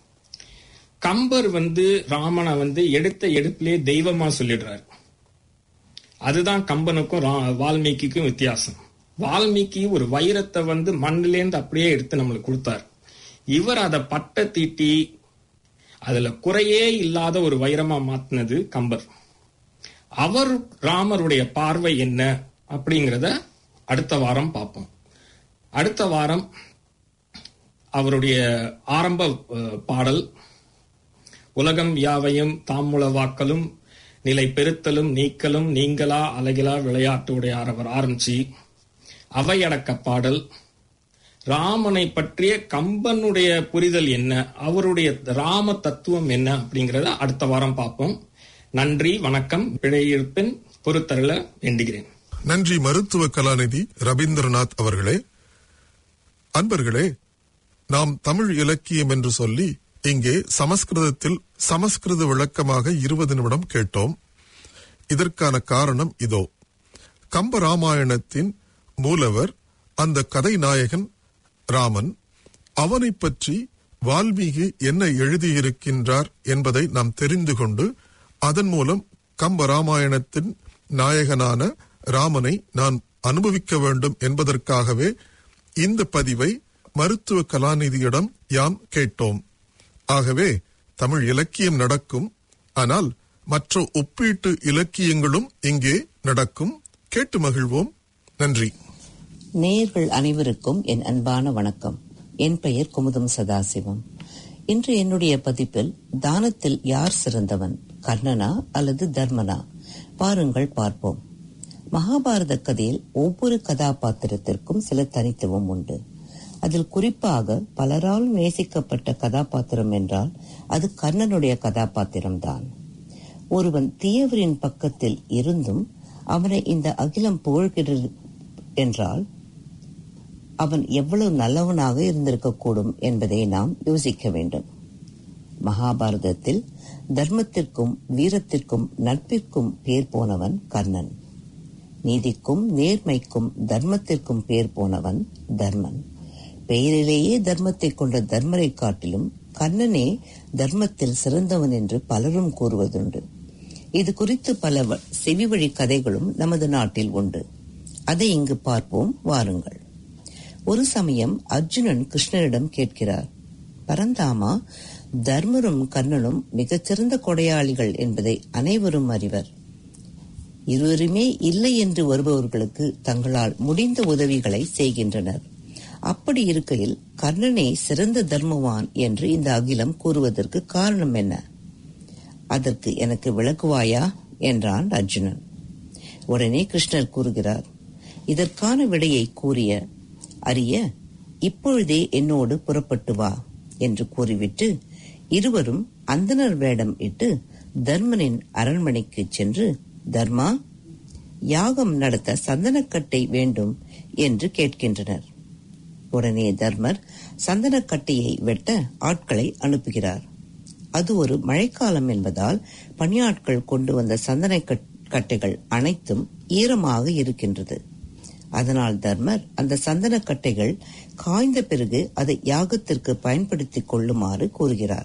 கம்பர் வந்து ராமனை வந்து எடுத்த எடுப்பிலே தெய்வமா சொல்லிடுறாரு அதுதான் கம்பனுக்கும் ரா- வால்மீகிக்கும் வித்தியாசம் வால்மீகி ஒரு வைரத்தை வந்து மண்ணிலேருந்து அப்படியே எடுத்து நம்மளுக்கு கொடுத்தார் இவர் அதை பட்டை தீட்டி அதுல குறையே இல்லாத ஒரு வைரமா மாத்தினது கம்பர் அவர் ராமருடைய பார்வை என்ன அப்படிங்கறத அடுத்த வாரம் பார்ப்போம் அடுத்த வாரம் அவருடைய ஆரம்ப அஹ், பாடல் உலகம் யாவையும் தாமுளவாக்கலும் நிலை பெருத்தலும் நீக்கலும் நீங்களா அழகிலா விளையாட்டு உடையார் அவர் ஆரம்பிச்சு அவையடக்க பாடல் ராமனை பற்றிய கம்பனுடைய புரிதல் என்ன அவருடைய ராம தத்துவம் என்ன அப்படிங்கறத அடுத்த வாரம் பார்ப்போம் நன்றி வணக்கம் பிழையிருப்பின் பொறுத்தருள வேண்டுகிறேன் நன்றி மருத்துவ கலாநிதி ரவீந்திரநாத் அவர்களே அன்பர்களே நாம் தமிழ் இலக்கியம் என்று சொல்லி இங்கே சமஸ்கிருதத்தில் சமஸ்கிருத விளக்கமாக இருபது நிமிடம் கேட்டோம் இதற்கான காரணம் இதோ கம்ப ராமாயணத்தின் மூலவர் அந்த கதை நாயகன் ராமன் அவனை பற்றி வால்மீகி என்ன எழுதியிருக்கின்றார் என்பதை நாம் தெரிந்து கொண்டு அதன் மூலம் கம்ப ராமாயணத்தின் நாயகனான ராமனை நான் அனுபவிக்க வேண்டும் என்பதற்காகவே இந்த பதிவை மருத்துவ கலாநிதியிடம் யாம் கேட்டோம் ஆகவே தமிழ் இலக்கியம் நடக்கும் ஆனால் மற்ற ஒப்பீட்டு இலக்கியங்களும் இங்கே நடக்கும் கேட்டு மகிழ்வோம் நன்றி நேயர்கள் அனைவருக்கும் என் அன்பான வணக்கம் என் பெயர் குமுதம் சதாசிவம் இன்று என்னுடைய பதிப்பில் தானத்தில் யார் சிறந்தவன் கர்ணனா அல்லது தர்மனா பாருங்கள் பார்ப்போம் மகாபாரத கதையில் ஒவ்வொரு கதாபாத்திரத்திற்கும் சில தனித்துவம் உண்டு அதில் குறிப்பாக பலரால் நேசிக்கப்பட்ட கதாபாத்திரம் என்றால் அது கர்ணனுடைய கதாபாத்திரம்தான் ஒருவன் தீயவரின் பக்கத்தில் இருந்தும் அவனை இந்த அகிலம் புகழ்கிறது என்றால் அவன் எவ்வளவு நல்லவனாக இருந்திருக்கக்கூடும் என்பதை நாம் யோசிக்க வேண்டும் மகாபாரதத்தில் தர்மத்திற்கும் வீரத்திற்கும் நட்பிற்கும் பேர் போனவன் கர்ணன் நீதிக்கும் நேர்மைக்கும் தர்மத்திற்கும் பேர் போனவன் தர்மன் பெயரிலேயே தர்மத்தை கொண்ட தர்மரை காட்டிலும் கர்ணனே தர்மத்தில் சிறந்தவன் என்று பலரும் கூறுவதுண்டு இது குறித்து பல வ- செவிவழி கதைகளும் நமது நாட்டில் உண்டு அதை இங்கு பார்ப்போம் வாருங்கள் ஒரு சமயம் அர்ஜுனன் கிருஷ்ணரிடம் கேட்கிறார் பரந்தாமா தர்மரும் கர்ணனும் மிகச்சிறந்த கொடையாளிகள் என்பதை அனைவரும் அறிவர் இருவருமே இல்லை என்று வருபவர்களுக்கு தங்களால் முடிந்த உதவிகளை செய்கின்றனர் அப்படி இருக்கையில் கர்ணனே சிறந்த தர்மவான் என்று இந்த அகிலம் கூறுவதற்கு காரணம் என்ன அதற்கு எனக்கு விளக்குவாயா என்றான் அர்ஜுனன் உடனே கிருஷ்ணர் கூறுகிறார் இதற்கான விடையை கூறிய அறிய இப்பொழுதே என்னோடு புறப்பட்டு வா என்று கூறிவிட்டு இருவரும் அந்தணர் வேடம் இட்டு தர்மனின் அரண்மனைக்கு சென்று தர்மா யாகம் நடத்த சந்தனக்கட்டை வேண்டும் என்று கேட்கின்றனர் உடனே தர்மர் சந்தனக்கட்டையை வெட்ட ஆட்களை அனுப்புகிறார் அது ஒரு மழைக்காலம் என்பதால் பணியாட்கள் கொண்டு வந்த சந்தன கட்டைகள் அனைத்தும் ஈரமாக இருக்கின்றது அதனால் தர்மர் அந்த சந்தன கட்டைகள் காய்ந்த பிறகு அதை யாகத்திற்கு பயன்படுத்திக் கொள்ளுமாறு கூறுகிறார்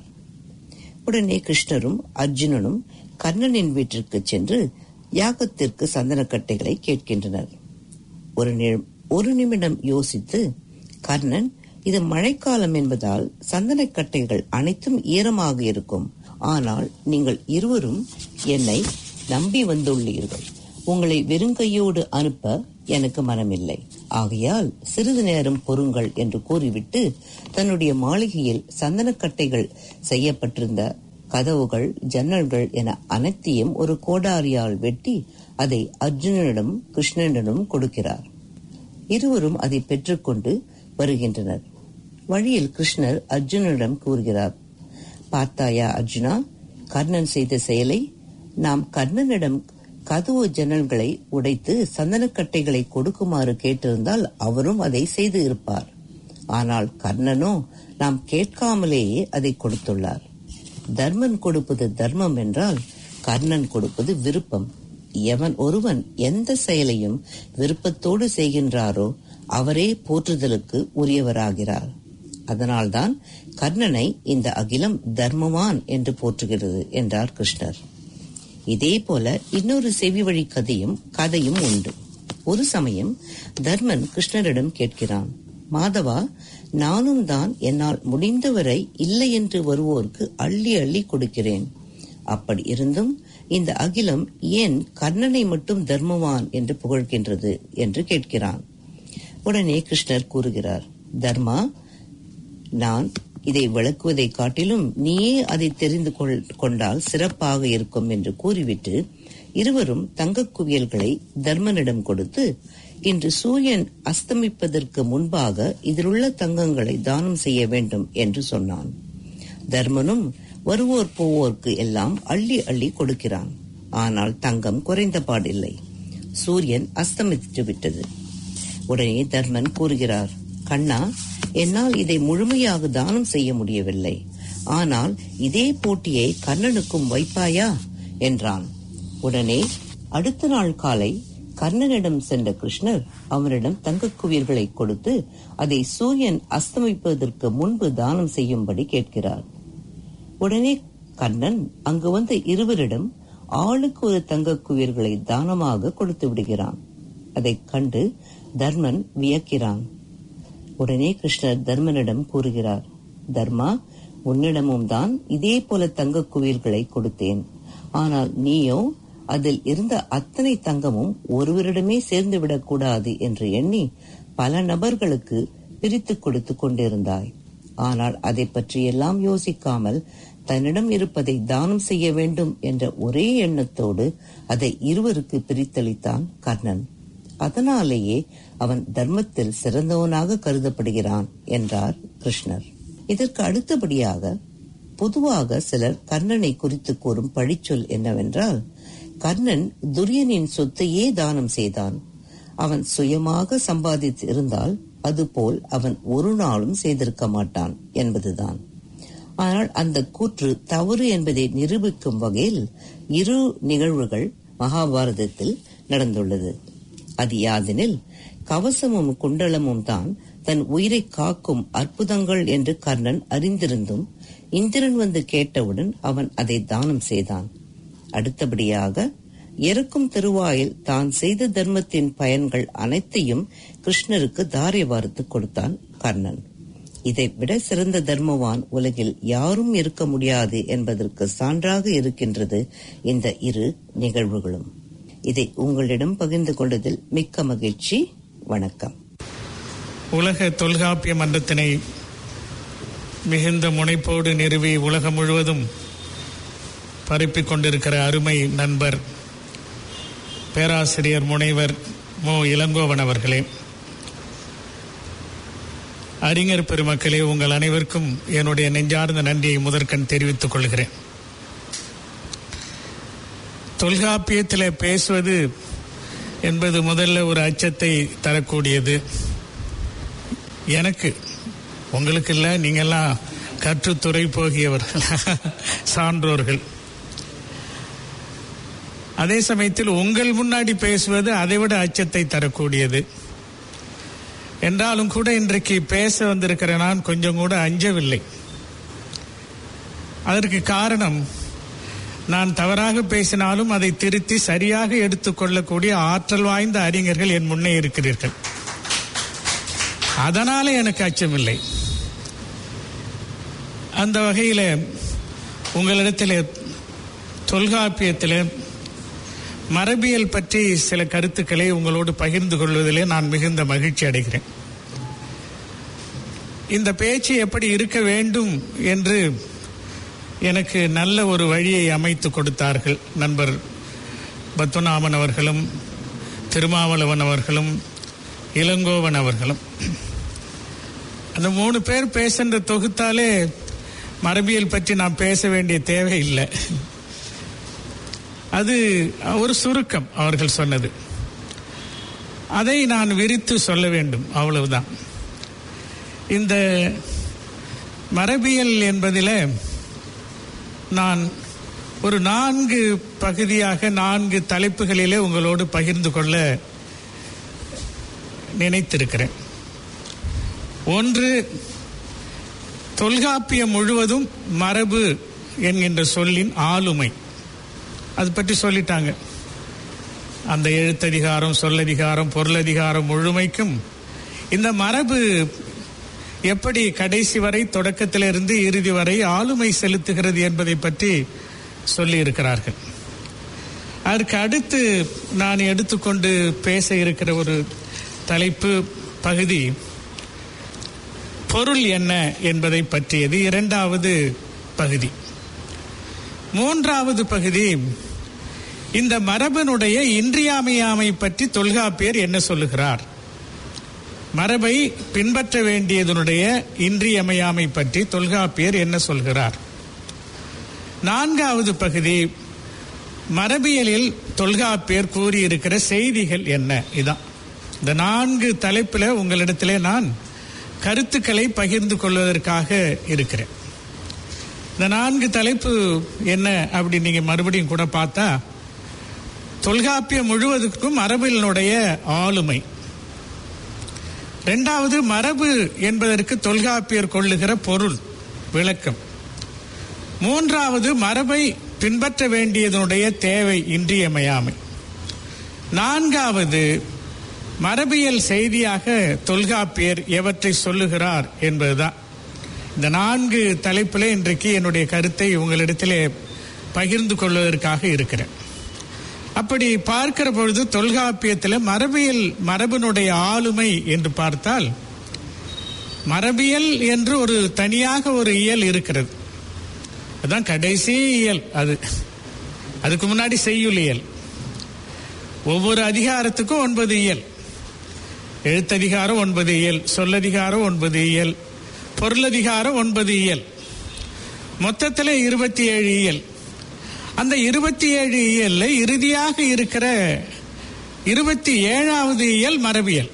உடனே கிருஷ்ணரும் அர்ஜுனனும் கர்ணனின் வீட்டிற்கு சென்று யாகத்திற்கு சந்தனக்கட்டைகளை கேட்கின்றனர் ஒரு நி- ஒரு நிமிடம் யோசித்து கர்ணன் இது மழைக்காலம் என்பதால் சந்தனக்கட்டைகள் அனைத்தும் ஈரமாக இருக்கும் ஆனால் நீங்கள் இருவரும் என்னை நம்பி வந்துள்ளீர்கள் உங்களை வெறுங்கையோடு அனுப்ப எனக்கு மனமில்லை ஆகையால் சிறிது நேரம் பொறுங்கள் என்று கூறிவிட்டு தன்னுடைய மாளிகையில் சந்தனக்கட்டைகள் செய்யப்பட்டிருந்த கதவுகள் ஜன்னல்கள் என அனைத்தையும் ஒரு கோடாரியால் வெட்டி அதை அர்ஜுனனிடம் கிருஷ்ணனிடம் கொடுக்கிறார் இருவரும் அதை பெற்றுக்கொண்டு வருகின்றனர் வழியில் கிருஷ்ணர் அர்ஜுனனிடம் கூறுகிறார் பார்த்தாயா அர்ஜுனா கர்ணன் செய்த செயலை நாம் கர்ணனிடம் கதவு ஜன்னல்களை உடைத்து சந்தனக்கட்டைகளை கொடுக்குமாறு கேட்டிருந்தால் அவரும் அதை செய்து இருப்பார் ஆனால் கர்ணனோ நாம் கேட்காமலேயே அதை கொடுத்துள்ளார் தர்மன் கொடுப்பது தர்மம் என்றால் கர்ணன் கொடுப்பது விருப்பம் எவன் ஒருவன் எந்த செயலையும் விருப்பத்தோடு செய்கின்றாரோ அவரே போற்றுதலுக்கு உரியவராகிறார் அதனால்தான் கர்ணனை இந்த அகிலம் தர்மவான் என்று போற்றுகிறது என்றார் கிருஷ்ணர் இதே போல இன்னொரு செவி வழி கதையும் கதையும் உண்டு ஒரு சமயம் தர்மன் கிருஷ்ணரிடம் கேட்கிறான் மாதவா நானும் தான் என்னால் முடிந்தவரை இல்லை என்று வருவோருக்கு அள்ளி அள்ளி கொடுக்கிறேன் அப்படி இருந்தும் இந்த அகிலம் ஏன் கர்ணனை மட்டும் தர்மவான் என்று புகழ்கின்றது என்று கேட்கிறான் உடனே கிருஷ்ணர் கூறுகிறார் தர்மா நான் இதை விளக்குவதை காட்டிலும் நீயே அதை தெரிந்து கொள்- கொண்டால் சிறப்பாக இருக்கும் என்று கூறிவிட்டு இருவரும் தங்கக் குவியல்களை தர்மனிடம் கொடுத்து இன்று சூரியன் அஸ்தமிப்பதற்கு முன்பாக இதிலுள்ள தங்கங்களை தானம் செய்ய வேண்டும் என்று சொன்னான் தர்மனும் வருவோர் போவோர்க்கு எல்லாம் அள்ளி அள்ளி கொடுக்கிறான் ஆனால் தங்கம் குறைந்த பாடில்லை சூரியன் அஸ்தமித்து விட்டது உடனே தர்மன் கூறுகிறார் கண்ணா என்னால் இதை முழுமையாக தானம் செய்ய முடியவில்லை ஆனால் இதே போட்டியை கர்ணனுக்கும் வைப்பாயா என்றான் உடனே அடுத்த நாள் காலை கர்ணனிடம் சென்ற கிருஷ்ணர் அவனிடம் தங்கக் குவியல்களை கொடுத்து அதை சூரியன் அஸ்தமிப்பதற்கு முன்பு தானம் செய்யும்படி கேட்கிறார் உடனே கண்ணன் அங்கு வந்த இருவரிடம் ஆளுக்கு ஒரு தங்கக் குவியல்களை தானமாக கொடுத்து விடுகிறான் அதைக் கண்டு தர்மன் வியக்கிறான் உடனே கிருஷ்ணர் தர்மனிடம் கூறுகிறார் தர்மா உன்னிடமும் தான் இதே போல தங்க குவியல்களை கொடுத்தேன் ஆனால் நீயோ அதில் இருந்த அத்தனை தங்கமும் ஒருவரிடமே சேர்ந்து விடக்கூடாது என்று எண்ணி பல நபர்களுக்கு பிரித்து கொடுத்து கொண்டிருந்தாய் ஆனால் அதை பற்றியெல்லாம் யோசிக்காமல் தன்னிடம் இருப்பதை தானம் செய்ய வேண்டும் என்ற ஒரே எண்ணத்தோடு அதை இருவருக்கு பிரித்தளித்தான் கர்ணன் அதனாலேயே அவன் தர்மத்தில் சிறந்தவனாக கருதப்படுகிறான் என்றார் கிருஷ்ணர் இதற்கு அடுத்தபடியாக பொதுவாக சிலர் கர்ணனை குறித்து கூறும் பழிச்சொல் என்னவென்றால் கர்ணன் துரியனின் சொத்தையே தானம் செய்தான் அவன் சுயமாக சம்பாதித்து இருந்தால் அதுபோல் அவன் ஒரு நாளும் செய்திருக்க மாட்டான் என்பதுதான் ஆனால் அந்த கூற்று தவறு என்பதை நிரூபிக்கும் வகையில் இரு நிகழ்வுகள் மகாபாரதத்தில் நடந்துள்ளது அது யாதெனில் கவசமும் குண்டலமும் தான் தன் உயிரை காக்கும் அற்புதங்கள் என்று கர்ணன் அறிந்திருந்தும் இந்திரன் வந்து கேட்டவுடன் அவன் அதை தானம் செய்தான் அடுத்தபடியாக இறக்கும் திருவாயில் தான் செய்த தர்மத்தின் பயன்கள் அனைத்தையும் கிருஷ்ணருக்கு தாரை வார்த்து கொடுத்தான் கர்ணன் இதை விட சிறந்த தர்மவான் உலகில் யாரும் இருக்க முடியாது என்பதற்கு சான்றாக இருக்கின்றது இந்த இரு நிகழ்வுகளும் இதை உங்களிடம் பகிர்ந்து கொண்டதில் மிக்க மகிழ்ச்சி வணக்கம் உலக தொல்காப்பிய மன்றத்தினை மிகுந்த முனைப்போடு நிறுவி உலகம் முழுவதும் பரப்பிக் கொண்டிருக்கிற அருமை நண்பர் பேராசிரியர் முனைவர் மு இளங்கோவன் அவர்களே அறிஞர் பெருமக்களே உங்கள் அனைவருக்கும் என்னுடைய நெஞ்சார்ந்த நன்றியை முதற்கண் தெரிவித்துக் கொள்கிறேன் தொல்காப்பியத்தில் பேசுவது என்பது முதல்ல ஒரு அச்சத்தை தரக்கூடியது எனக்கு உங்களுக்கு இல்லை நீங்கெல்லாம் கற்றுத்துறை போகியவர்கள் சான்றோர்கள் அதே சமயத்தில் உங்கள் முன்னாடி பேசுவது அதைவிட அச்சத்தை தரக்கூடியது என்றாலும் கூட இன்றைக்கு பேச வந்திருக்கிற நான் கொஞ்சம் கூட அஞ்சவில்லை அதற்கு காரணம் நான் தவறாக பேசினாலும் அதை திருத்தி சரியாக எடுத்துக்கொள்ளக்கூடிய ஆற்றல் வாய்ந்த அறிஞர்கள் என் முன்னே இருக்கிறீர்கள் அதனால எனக்கு அச்சமில்லை அந்த வகையில் உங்களிடத்தில் தொல்காப்பியத்தில் மரபியல் பற்றி சில கருத்துக்களை உங்களோடு பகிர்ந்து கொள்வதிலே நான் மிகுந்த மகிழ்ச்சி அடைகிறேன் இந்த பேச்சு எப்படி இருக்க வேண்டும் என்று எனக்கு நல்ல ஒரு வழியை அமைத்து கொடுத்தார்கள் நண்பர் பத்மநாபன் அவர்களும் திருமாவளவன் அவர்களும் இளங்கோவன் அவர்களும் அந்த மூணு பேர் பேசுன்ற தொகுத்தாலே மரபியல் பற்றி நான் பேச வேண்டிய தேவை இல்லை அது ஒரு சுருக்கம் அவர்கள் சொன்னது அதை நான் விரித்து சொல்ல வேண்டும் அவ்வளவுதான் இந்த மரபியல் என்பதில் நான் ஒரு நான்கு பகுதியாக நான்கு தலைப்புகளிலே உங்களோடு பகிர்ந்து கொள்ள நினைத்திருக்கிறேன் ஒன்று தொல்காப்பியம் முழுவதும் மரபு என்கின்ற சொல்லின் ஆளுமை அது பற்றி சொல்லிட்டாங்க அந்த எழுத்ததிகாரம் சொல்லதிகாரம் பொருளதிகாரம் முழுமைக்கும் இந்த மரபு எப்படி கடைசி வரை தொடக்கத்திலிருந்து இறுதி வரை ஆளுமை செலுத்துகிறது என்பதை பற்றி சொல்லி இருக்கிறார்கள் அதற்கு அடுத்து நான் எடுத்துக்கொண்டு பேச இருக்கிற ஒரு தலைப்பு பகுதி பொருள் என்ன என்பதை பற்றியது இரண்டாவது பகுதி மூன்றாவது பகுதி இந்த மரபனுடைய இன்றியாமையாமை பற்றி தொல்காப்பியர் என்ன சொல்லுகிறார் மரபை பின்பற்ற வேண்டியதனுடைய இன்றியமையாமை பற்றி தொல்காப்பியர் என்ன சொல்கிறார் நான்காவது பகுதி மரபியலில் தொல்காப்பியர் கூறியிருக்கிற செய்திகள் என்ன இதான் இந்த நான்கு தலைப்பில் உங்களிடத்திலே நான் கருத்துக்களை பகிர்ந்து கொள்வதற்காக இருக்கிறேன் இந்த நான்கு தலைப்பு என்ன அப்படி நீங்க மறுபடியும் கூட பார்த்தா தொல்காப்பியம் முழுவதற்கும் மரபினுடைய ஆளுமை இரண்டாவது மரபு என்பதற்கு தொல்காப்பியர் கொள்ளுகிற பொருள் விளக்கம் மூன்றாவது மரபை பின்பற்ற வேண்டியதனுடைய தேவை இன்றியமையாமை நான்காவது மரபியல் செய்தியாக தொல்காப்பியர் எவற்றை சொல்லுகிறார் என்பதுதான் இந்த நான்கு தலைப்பில் இன்றைக்கு என்னுடைய கருத்தை உங்களிடத்திலே பகிர்ந்து கொள்வதற்காக இருக்கிறேன் அப்படி பார்க்கிற பொழுது தொல்காப்பியத்தில் மரபியல் மரபினுடைய ஆளுமை என்று பார்த்தால் மரபியல் என்று ஒரு தனியாக ஒரு இயல் இருக்கிறது அதுதான் கடைசி இயல் அது அதுக்கு முன்னாடி செய்யுள் இயல் ஒவ்வொரு அதிகாரத்துக்கும் ஒன்பது இயல் எழுத்ததிகாரம் ஒன்பது இயல் சொல்லதிகாரம் ஒன்பது இயல் பொருளதிகாரம் ஒன்பது இயல் மொத்தத்தில் இருபத்தி ஏழு இயல் அந்த இருபத்தி ஏழு இயல்ல இறுதியாக இருக்கிற இருபத்தி ஏழாவது இயல் மரபியல்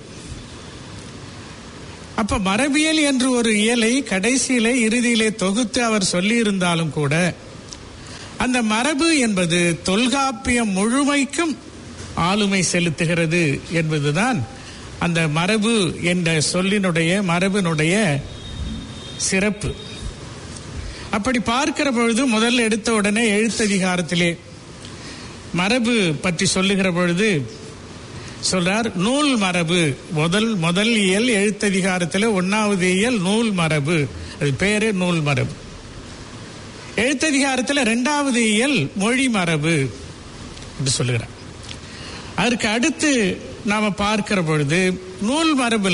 அப்ப மரபியல் என்று ஒரு இயலை கடைசியிலே இறுதியிலே தொகுத்து அவர் சொல்லியிருந்தாலும் கூட அந்த மரபு என்பது தொல்காப்பியம் முழுமைக்கும் ஆளுமை செலுத்துகிறது என்பதுதான் அந்த மரபு என்ற சொல்லினுடைய மரபினுடைய சிறப்பு அப்படி பார்க்கிற பொழுது முதல்ல எடுத்த உடனே எழுத்ததிகாரத்திலே மரபு பற்றி சொல்லுகிற பொழுது சொல்றார் நூல் மரபு முதல் முதல் இயல் எழுத்ததிகாரத்தில் ஒன்னாவது இயல் நூல் மரபு அது பேரே நூல் மரபு எழுத்ததிகாரத்தில் ரெண்டாவது இயல் மொழி மரபு என்று சொல்லுகிறார் அதற்கு அடுத்து நாம பார்க்கிற பொழுது நூல் மரபுல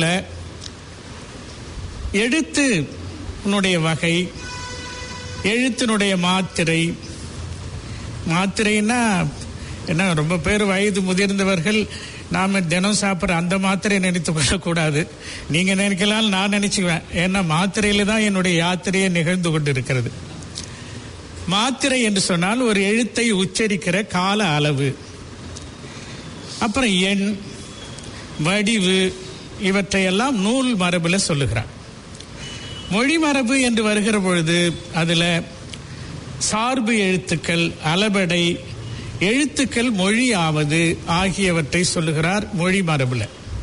எழுத்து உன்னுடைய வகை எழுத்தினுடைய மாத்திரை மாத்திரைன்னா என்ன ரொம்ப பேர் வயது முதிர்ந்தவர்கள் நாம தினம் சாப்பிட்ற அந்த மாத்திரை நினைத்து கொள்ளக்கூடாது நீங்க நினைக்கலாம் நான் நினைச்சுக்குவேன் ஏன்னா மாத்திரையில தான் என்னுடைய யாத்திரையே நிகழ்ந்து கொண்டிருக்கிறது மாத்திரை என்று சொன்னால் ஒரு எழுத்தை உச்சரிக்கிற கால அளவு அப்புறம் எண் வடிவு இவற்றையெல்லாம் நூல் மரபுல சொல்லுகிறார் மொழி மரபு என்று வருகிற பொழுது அதுல சார்பு எழுத்துக்கள் அளபடை எழுத்துக்கள் மொழி ஆவது ஆகியவற்றை சொல்லுகிறார் மொழி மரபுல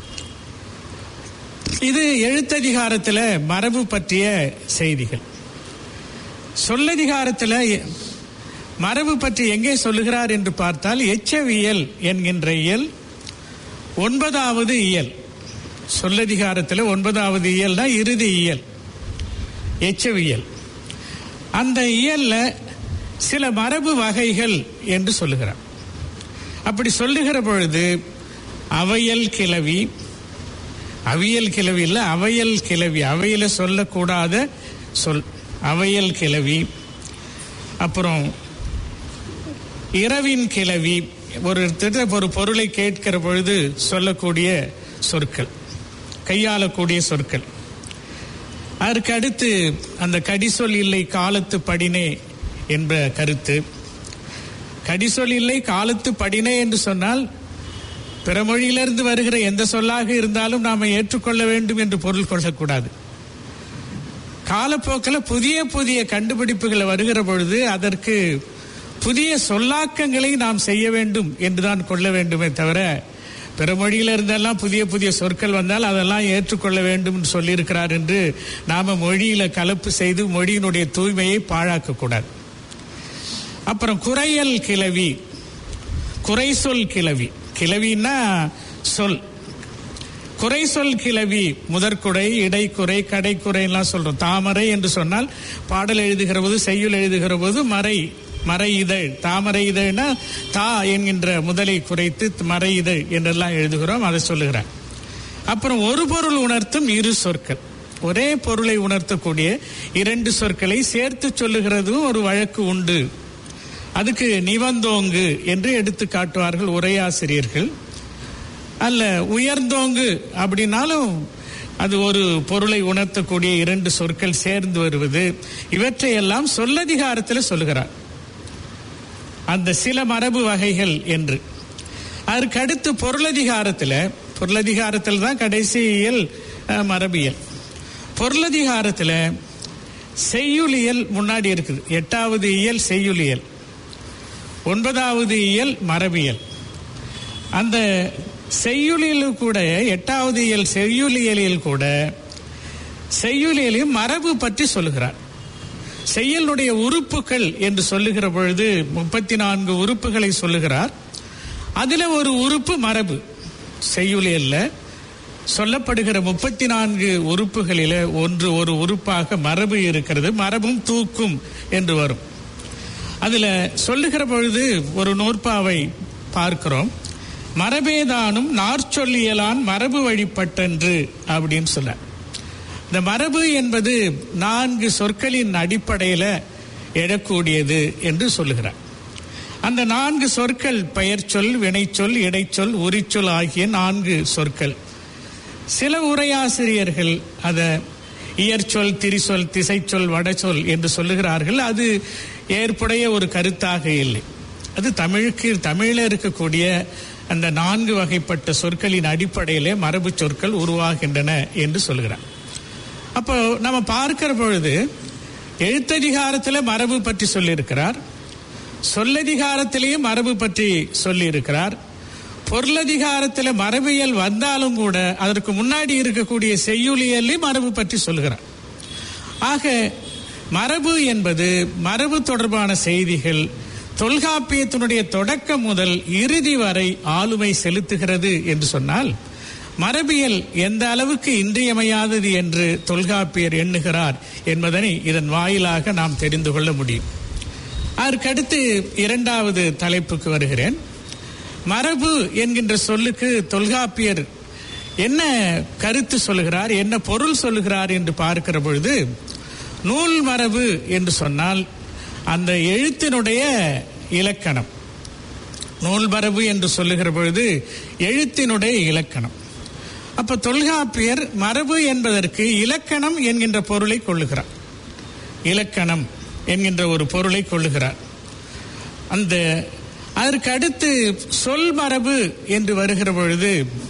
இது எழுத்ததிகாரத்தில் மரபு பற்றிய செய்திகள் சொல்லதிகாரத்தில் மரபு பற்றி எங்கே சொல்லுகிறார் என்று பார்த்தால் எச்சவியல் என்கின்ற இயல் ஒன்பதாவது இயல் சொல்லதிகாரத்தில் ஒன்பதாவது இயல் தான் இறுதி இயல் எச்சவியல் அந்த இயல்ல சில மரபு வகைகள் என்று சொல்லுகிறார் அப்படி சொல்லுகிற பொழுது அவையல் கிளவி அவியல் கிளவி இல்ல அவையல் கிளவி அவையில சொல்லக்கூடாத சொல் அவையல் கிளவி அப்புறம் இரவின் கிளவி ஒரு திட்ட ஒரு பொருளை கேட்கிற பொழுது சொல்லக்கூடிய சொற்கள் கையாளக்கூடிய சொற்கள் அதற்கு அடுத்து அந்த கடிசொல் இல்லை காலத்து படினே என்ற கருத்து கடிசொல் இல்லை காலத்து படினே என்று சொன்னால் பிற மொழியிலிருந்து வருகிற எந்த சொல்லாக இருந்தாலும் நாம் ஏற்றுக்கொள்ள வேண்டும் என்று பொருள் கொள்ளக்கூடாது காலப்போக்கில் புதிய புதிய கண்டுபிடிப்புகள் வருகிற பொழுது அதற்கு புதிய சொல்லாக்கங்களை நாம் செய்ய வேண்டும் என்றுதான் கொள்ள வேண்டுமே தவிர பிற மொழியில இருந்தெல்லாம் புதிய புதிய சொற்கள் வந்தால் அதெல்லாம் ஏற்றுக்கொள்ள வேண்டும் என்று சொல்லியிருக்கிறார் என்று நாம மொழியில கலப்பு செய்து மொழியினுடைய தூய்மையை பாழாக்க கூடாது அப்புறம் குறையல் கிளவி குறை சொல் கிளவி கிளவின்னா சொல் குறை சொல் கிளவி முதற்குறை இடைக்குறை கடைக்குறைலாம் சொல்றோம் தாமரை என்று சொன்னால் பாடல் எழுதுகிற போது செய்யுள் எழுதுகிற போது மறை மறை இதழ் தாமரை இதழ்னா தா என்கின்ற முதலை குறைத்து மறை இதழ் என்றெல்லாம் எழுதுகிறோம் அதை சொல்லுகிறார் அப்புறம் ஒரு பொருள் உணர்த்தும் இரு சொற்கள் ஒரே பொருளை உணர்த்தக்கூடிய இரண்டு சொற்களை சேர்த்து சொல்லுகிறதும் ஒரு வழக்கு உண்டு அதுக்கு நிவந்தோங்கு என்று எடுத்து காட்டுவார்கள் உரையாசிரியர்கள் அல்ல உயர்ந்தோங்கு அப்படின்னாலும் அது ஒரு பொருளை உணர்த்தக்கூடிய இரண்டு சொற்கள் சேர்ந்து வருவது இவற்றையெல்லாம் சொல்லதிகாரத்தில் சொல்லுகிறார் அந்த சில மரபு வகைகள் என்று அதற்கு அடுத்து பொருளதிகாரத்தில் பொருளதிகாரத்தில் தான் கடைசி இயல் அஹ், மரபியல் பொருளதிகாரத்தில் செய்யுளியல் முன்னாடி இருக்குது எட்டாவது இயல் செய்யுளியல் ஒன்பதாவது இயல் மரபியல் அந்த செய்யுளியல் கூட எட்டாவது இயல் செய்யுளியலில் கூட செய்யுளியலில் மரபு பற்றி சொல்லுகிறார் செய்யலுடைய உறுப்புகள் என்று சொல்லுகிற பொழுது முப்பத்தி நான்கு உறுப்புகளை சொல்லுகிறார் அதுல ஒரு உறுப்பு மரபு செய்யுளியல்ல சொல்லப்படுகிற முப்பத்தி நான்கு உறுப்புகளில ஒன்று ஒரு உறுப்பாக மரபு இருக்கிறது மரபும் தூக்கும் என்று வரும் அதுல சொல்லுகிற பொழுது ஒரு நூற்பாவை பார்க்கிறோம் மரபேதானும் நாற்சொல்லியலான் மரபு வழிபட்டன்று அப்படின்னு சொல்ல இந்த மரபு என்பது நான்கு சொற்களின் அடிப்படையில் எழக்கூடியது என்று சொல்லுகிறார் அந்த நான்கு சொற்கள் பெயர்ச்சொல் வினைச்சொல் இடைச்சொல் உரிச்சொல் ஆகிய நான்கு சொற்கள் சில உரையாசிரியர்கள் அதை இயற்சொல் திரிசொல் திசைச்சொல் வடச்சொல் என்று சொல்லுகிறார்கள் அது ஏற்புடைய ஒரு கருத்தாக இல்லை அது தமிழுக்கு தமிழில் இருக்கக்கூடிய அந்த நான்கு வகைப்பட்ட சொற்களின் அடிப்படையிலே மரபு சொற்கள் உருவாகின்றன என்று சொல்கிறார் அப்போ நம்ம பார்க்கிற பொழுது எழுத்ததிகாரத்தில் மரபு பற்றி சொல்லியிருக்கிறார் சொல்லதிகாரத்திலேயும் மரபு பற்றி சொல்லியிருக்கிறார் பொருளதிகாரத்தில் மரபியல் வந்தாலும் கூட அதற்கு முன்னாடி இருக்கக்கூடிய செய்யுளியல்லையும் மரபு பற்றி சொல்கிறார் ஆக மரபு என்பது மரபு தொடர்பான செய்திகள் தொல்காப்பியத்தினுடைய தொடக்கம் முதல் இறுதி வரை ஆளுமை செலுத்துகிறது என்று சொன்னால் மரபியல் எந்த அளவுக்கு இன்றியமையாதது என்று தொல்காப்பியர் எண்ணுகிறார் என்பதனை இதன் வாயிலாக நாம் தெரிந்து கொள்ள முடியும் அதற்கடுத்து இரண்டாவது தலைப்புக்கு வருகிறேன் மரபு என்கின்ற சொல்லுக்கு தொல்காப்பியர் என்ன கருத்து சொல்லுகிறார் என்ன பொருள் சொல்லுகிறார் என்று பார்க்கிற பொழுது நூல் மரபு என்று சொன்னால் அந்த எழுத்தினுடைய இலக்கணம் நூல் மரபு என்று சொல்லுகிற பொழுது எழுத்தினுடைய இலக்கணம் அப்ப தொல்காப்பியர் மரபு என்பதற்கு இலக்கணம் என்கின்ற பொருளை கொள்ளுகிறார் இலக்கணம் என்கின்ற ஒரு பொருளை கொள்ளுகிறார் அந்த அதற்கு அடுத்து சொல் மரபு என்று வருகிற பொழுது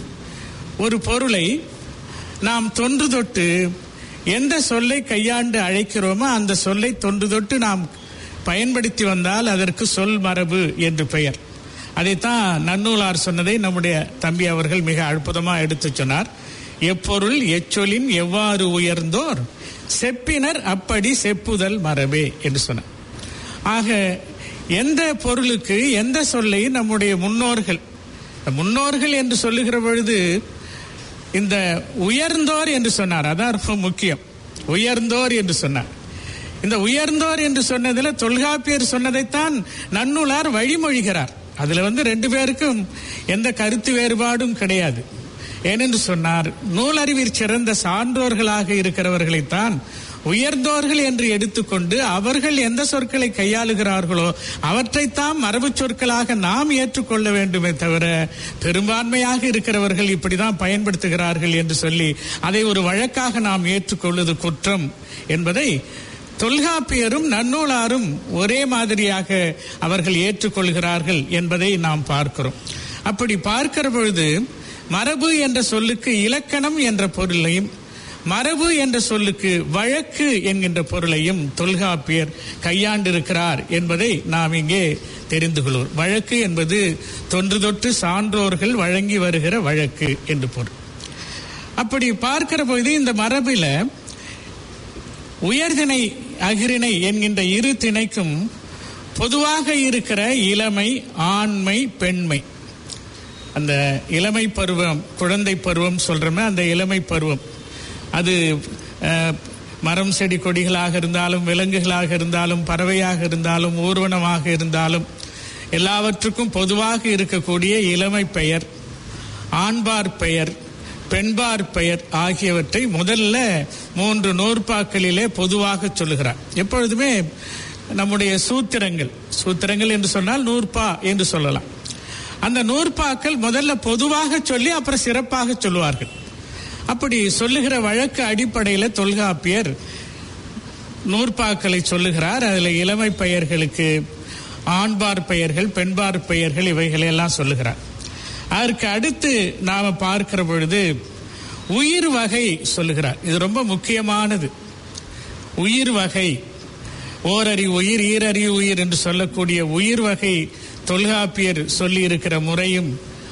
ஒரு பொருளை நாம் தொன்று தொட்டு எந்த சொல்லை கையாண்டு அழைக்கிறோமோ அந்த சொல்லை தொன்று தொட்டு நாம் பயன்படுத்தி வந்தால் அதற்கு சொல் மரபு என்று பெயர் அதைத்தான் நன்னூலார் சொன்னதை நம்முடைய தம்பி அவர்கள் மிக அற்புதமாக எடுத்து சொன்னார் எப்பொருள் எச்சொலின் எவ்வாறு உயர்ந்தோர் செப்பினர் அப்படி செப்புதல் மரபே என்று சொன்னார் ஆக எந்த பொருளுக்கு எந்த சொல்லை நம்முடைய முன்னோர்கள் முன்னோர்கள் என்று சொல்லுகிற பொழுது இந்த உயர்ந்தோர் என்று சொன்னார் அதான் ரொம்ப முக்கியம் உயர்ந்தோர் என்று சொன்னார் இந்த உயர்ந்தோர் என்று சொன்னதில் தொல்காப்பியர் சொன்னதைத்தான் நன்னூலார் வழிமொழிகிறார் அதுல வந்து ரெண்டு பேருக்கும் எந்த கருத்து வேறுபாடும் கிடையாது ஏனென்று சொன்னார் நூலறிவிற் சிறந்த சான்றோர்களாக இருக்கிறவர்களைத்தான் உயர்ந்தோர்கள் என்று எடுத்துக்கொண்டு அவர்கள் எந்த சொற்களை கையாளுகிறார்களோ அவற்றைத்தான் மரபு சொற்களாக நாம் ஏற்றுக்கொள்ள வேண்டுமே தவிர பெரும்பான்மையாக இருக்கிறவர்கள் இப்படிதான் பயன்படுத்துகிறார்கள் என்று சொல்லி அதை ஒரு வழக்காக நாம் ஏற்றுக்கொள்வது குற்றம் என்பதை தொல்காப்பியரும் நன்னூலாரும் ஒரே மாதிரியாக அவர்கள் ஏற்றுக்கொள்கிறார்கள் என்பதை நாம் பார்க்கிறோம் அப்படி பார்க்கிற பொழுது மரபு என்ற சொல்லுக்கு இலக்கணம் என்ற பொருளையும் மரபு என்ற சொல்லுக்கு வழக்கு என்கின்ற பொருளையும் தொல்காப்பியர் கையாண்டிருக்கிறார் என்பதை நாம் இங்கே தெரிந்து கொள்வோம் வழக்கு என்பது தொன்று தொட்டு சான்றோர்கள் வழங்கி வருகிற வழக்கு என்று பொருள் அப்படி பார்க்கிற பொழுது இந்த மரபில உயர்திணை அகிரிணை என்கின்ற இரு திணைக்கும் பொதுவாக இருக்கிற இளமை ஆண்மை பெண்மை அந்த இளமை பருவம் குழந்தை பருவம் சொல்றோமே அந்த இளமை பருவம் அது அஹ், மரம் செடி கொடிகளாக இருந்தாலும் விலங்குகளாக இருந்தாலும் பறவையாக இருந்தாலும் ஊர்வனமாக இருந்தாலும் எல்லாவற்றுக்கும் பொதுவாக இருக்கக்கூடிய இளமை பெயர் ஆண்பார் பெயர் பெண்பார் பெயர் ஆகியவற்றை முதல்ல மூன்று நூற்பாக்களிலே பொதுவாக சொல்லுகிறார் எப்பொழுதுமே நம்முடைய சூத்திரங்கள் சூத்திரங்கள் என்று சொன்னால் நூற்பா என்று சொல்லலாம் அந்த நூற்பாக்கள் முதல்ல பொதுவாக சொல்லி அப்புறம் சிறப்பாக சொல்லுவார்கள் அப்படி சொல்லுகிற வழக்கு அடிப்படையில் தொல்காப்பியர் நூற்பாக்களை சொல்லுகிறார் அதில் இளமை பெயர்களுக்கு ஆண்பார் பெயர்கள் பெண்பார் பெயர்கள் இவைகளை எல்லாம் சொல்லுகிறார் அதற்கு அடுத்து நாம பார்க்கிற பொழுது உயிர் வகை சொல்லுகிறார் இது ரொம்ப முக்கியமானது உயிர் வகை ஓரறி உயிர் ஈரறி உயிர் என்று சொல்லக்கூடிய உயிர் வகை தொல்காப்பியர் சொல்லி இருக்கிற முறையும்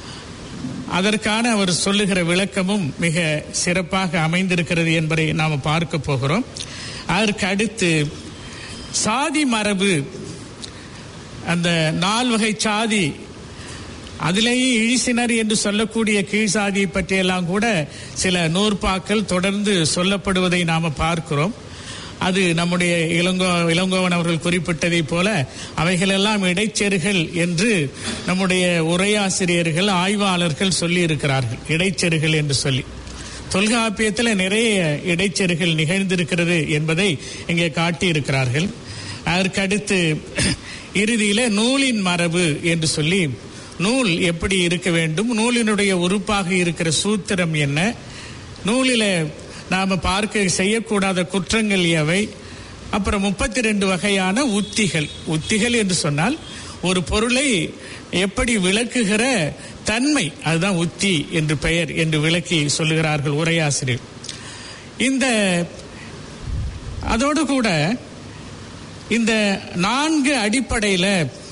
அதற்கான அவர் சொல்லுகிற விளக்கமும் மிக சிறப்பாக அமைந்திருக்கிறது என்பதை நாம் பார்க்க போகிறோம் அதற்கு அடுத்து சாதி மரபு அந்த நால் வகை சாதி அதிலேயும் இழிசினர் என்று சொல்லக்கூடிய கீழ்சாதியை பற்றியெல்லாம் கூட சில நூற்பாக்கள் தொடர்ந்து சொல்லப்படுவதை நாம பார்க்கிறோம் அது நம்முடைய இளங்கோ இளங்கோவன் அவர்கள் குறிப்பிட்டதை போல அவைகளெல்லாம் இடைச்செருகள் என்று நம்முடைய உரையாசிரியர்கள் ஆய்வாளர்கள் சொல்லி இருக்கிறார்கள் இடைச்செருகள் என்று சொல்லி தொல்காப்பியத்தில் நிறைய இடைச்செருகள் நிகழ்ந்திருக்கிறது என்பதை இங்கே காட்டியிருக்கிறார்கள் அதற்கடுத்து இறுதியில நூலின் மரபு என்று சொல்லி நூல் எப்படி இருக்க வேண்டும் நூலினுடைய உறுப்பாக இருக்கிற சூத்திரம் என்ன நூலில நாம பார்க்க செய்யக்கூடாத குற்றங்கள் எவை அப்புறம் முப்பத்தி ரெண்டு வகையான உத்திகள் உத்திகள் என்று சொன்னால் ஒரு பொருளை எப்படி விளக்குகிற தன்மை அதுதான் உத்தி என்று பெயர் என்று விளக்கி சொல்லுகிறார்கள் உரையாசிரியர் இந்த அதோடு கூட இந்த நான்கு அடிப்படையில்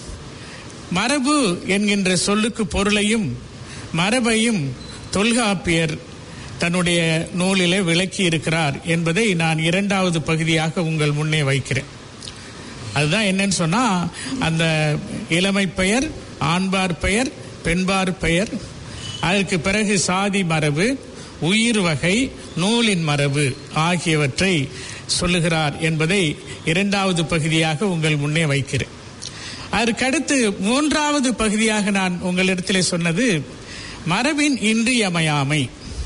மரபு என்கின்ற சொல்லுக்கு பொருளையும் மரபையும் தொல்காப்பியர் தன்னுடைய நூலிலே விளக்கி இருக்கிறார் என்பதை நான் இரண்டாவது பகுதியாக உங்கள் முன்னே வைக்கிறேன் அதுதான் என்னன்னு சொன்னா அந்த இளமை பெயர் ஆண்பார் பெயர் பெண்பார் பெயர் அதற்கு பிறகு சாதி மரபு உயிர் வகை நூலின் மரபு ஆகியவற்றை சொல்லுகிறார் என்பதை இரண்டாவது பகுதியாக உங்கள் முன்னே வைக்கிறேன் அதற்கடுத்து மூன்றாவது பகுதியாக நான் உங்களிடத்திலே சொன்னது மரபின் இன்றியமையாமை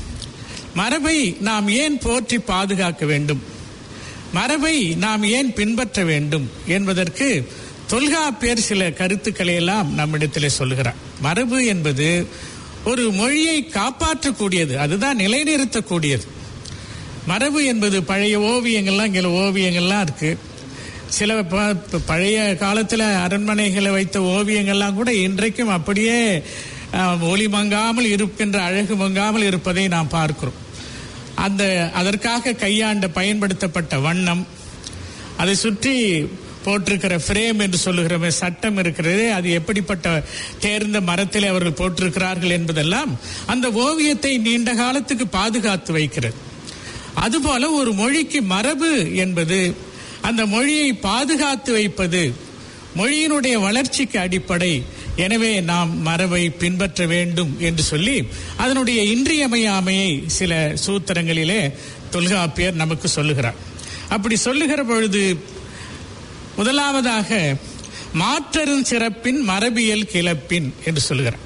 மரபை நாம் ஏன் போற்றி பாதுகாக்க வேண்டும் மரபை நாம் ஏன் பின்பற்ற வேண்டும் என்பதற்கு தொல்காப்பியர் சில கருத்துக்களை எல்லாம் நம்மிடத்தில் சொல்லுகிறார் மரபு என்பது ஒரு மொழியை காப்பாற்றக்கூடியது அதுதான் நிலைநிறுத்தக்கூடியது மரபு என்பது பழைய ஓவியங்கள்லாம் இங்கே ஓவியங்கள்லாம் இருக்கு சில ப- பழைய காலத்தில் அரண்மனைகளை வைத்த ஓவியங்கள்லாம் கூட இன்றைக்கும் அப்படியே அஹ், ஒளி மங்காமல் இருக்கின்ற அழகு மங்காமல் இருப்பதை நாம் பார்க்கிறோம் அந்த அதற்காக கையாண்ட பயன்படுத்தப்பட்ட வண்ணம் அதை சுற்றி போட்டிருக்கிற ஃப்ரேம் என்று சொல்லுகிற சட்டம் இருக்கிறது அது எப்படிப்பட்ட தேர்ந்த மரத்தில் அவர்கள் போட்டிருக்கிறார்கள் என்பதெல்லாம் அந்த ஓவியத்தை நீண்ட காலத்துக்கு பாதுகாத்து வைக்கிறது அதுபோல ஒரு மொழிக்கு மரபு என்பது அந்த மொழியை பாதுகாத்து வைப்பது மொழியினுடைய வளர்ச்சிக்கு அடிப்படை எனவே நாம் மரபை பின்பற்ற வேண்டும் என்று சொல்லி அதனுடைய இன்றியமையாமையை சில சூத்திரங்களிலே தொல்காப்பியர் நமக்கு சொல்லுகிறார் அப்படி சொல்லுகிற பொழுது முதலாவதாக மாற்றரும் சிறப்பின் மரபியல் கிளப்பின் என்று சொல்லுகிறார்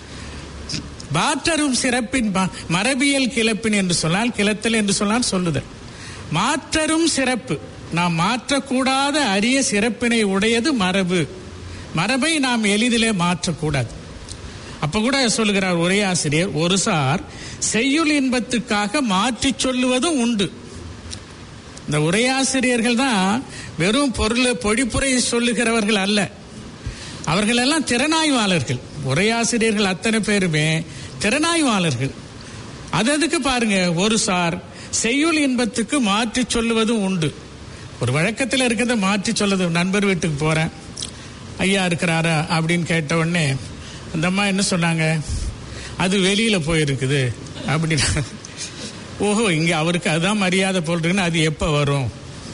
மாற்றரும் சிறப்பின் ம- மரபியல் கிளப்பின் என்று சொன்னால் கிளத்தல் என்று சொன்னால் சொல்லுதல் மாற்றரும் சிறப்பு நாம் மாற்றக்கூடாத அரிய சிறப்பினை உடையது மரபு மரபை நாம் எளிதிலே மாற்றக்கூடாது அப்ப கூட சொல்லுகிறார் உரையாசிரியர் ஒரு சார் செய்யுள் இன்பத்துக்காக மாற்றிச் சொல்லுவதும் உண்டு இந்த உரையாசிரியர்கள் தான் வெறும் பொருளை பொழிப்புரை சொல்லுகிறவர்கள் அல்ல அவர்கள் எல்லாம் திறனாய்வாளர்கள் உரையாசிரியர்கள் அத்தனை பேருமே திறனாய்வாளர்கள் அது அதுக்கு பாருங்க ஒரு சார் செய்யுள் இன்பத்துக்கு மாற்றி சொல்லுவதும் உண்டு ஒரு வழக்கத்தில் இருக்கிறத மாற்றி சொல்லுது நண்பர் வீட்டுக்கு போறேன் ஐயா இருக்கிறாரா அப்படின்னு கேட்ட உடனே அந்த அம்மா என்ன சொன்னாங்க அது வெளியில போயிருக்குது அப்படின்னு ஓஹோ இங்க அவருக்கு அதுதான் மரியாதை போல் அது எப்ப வரும்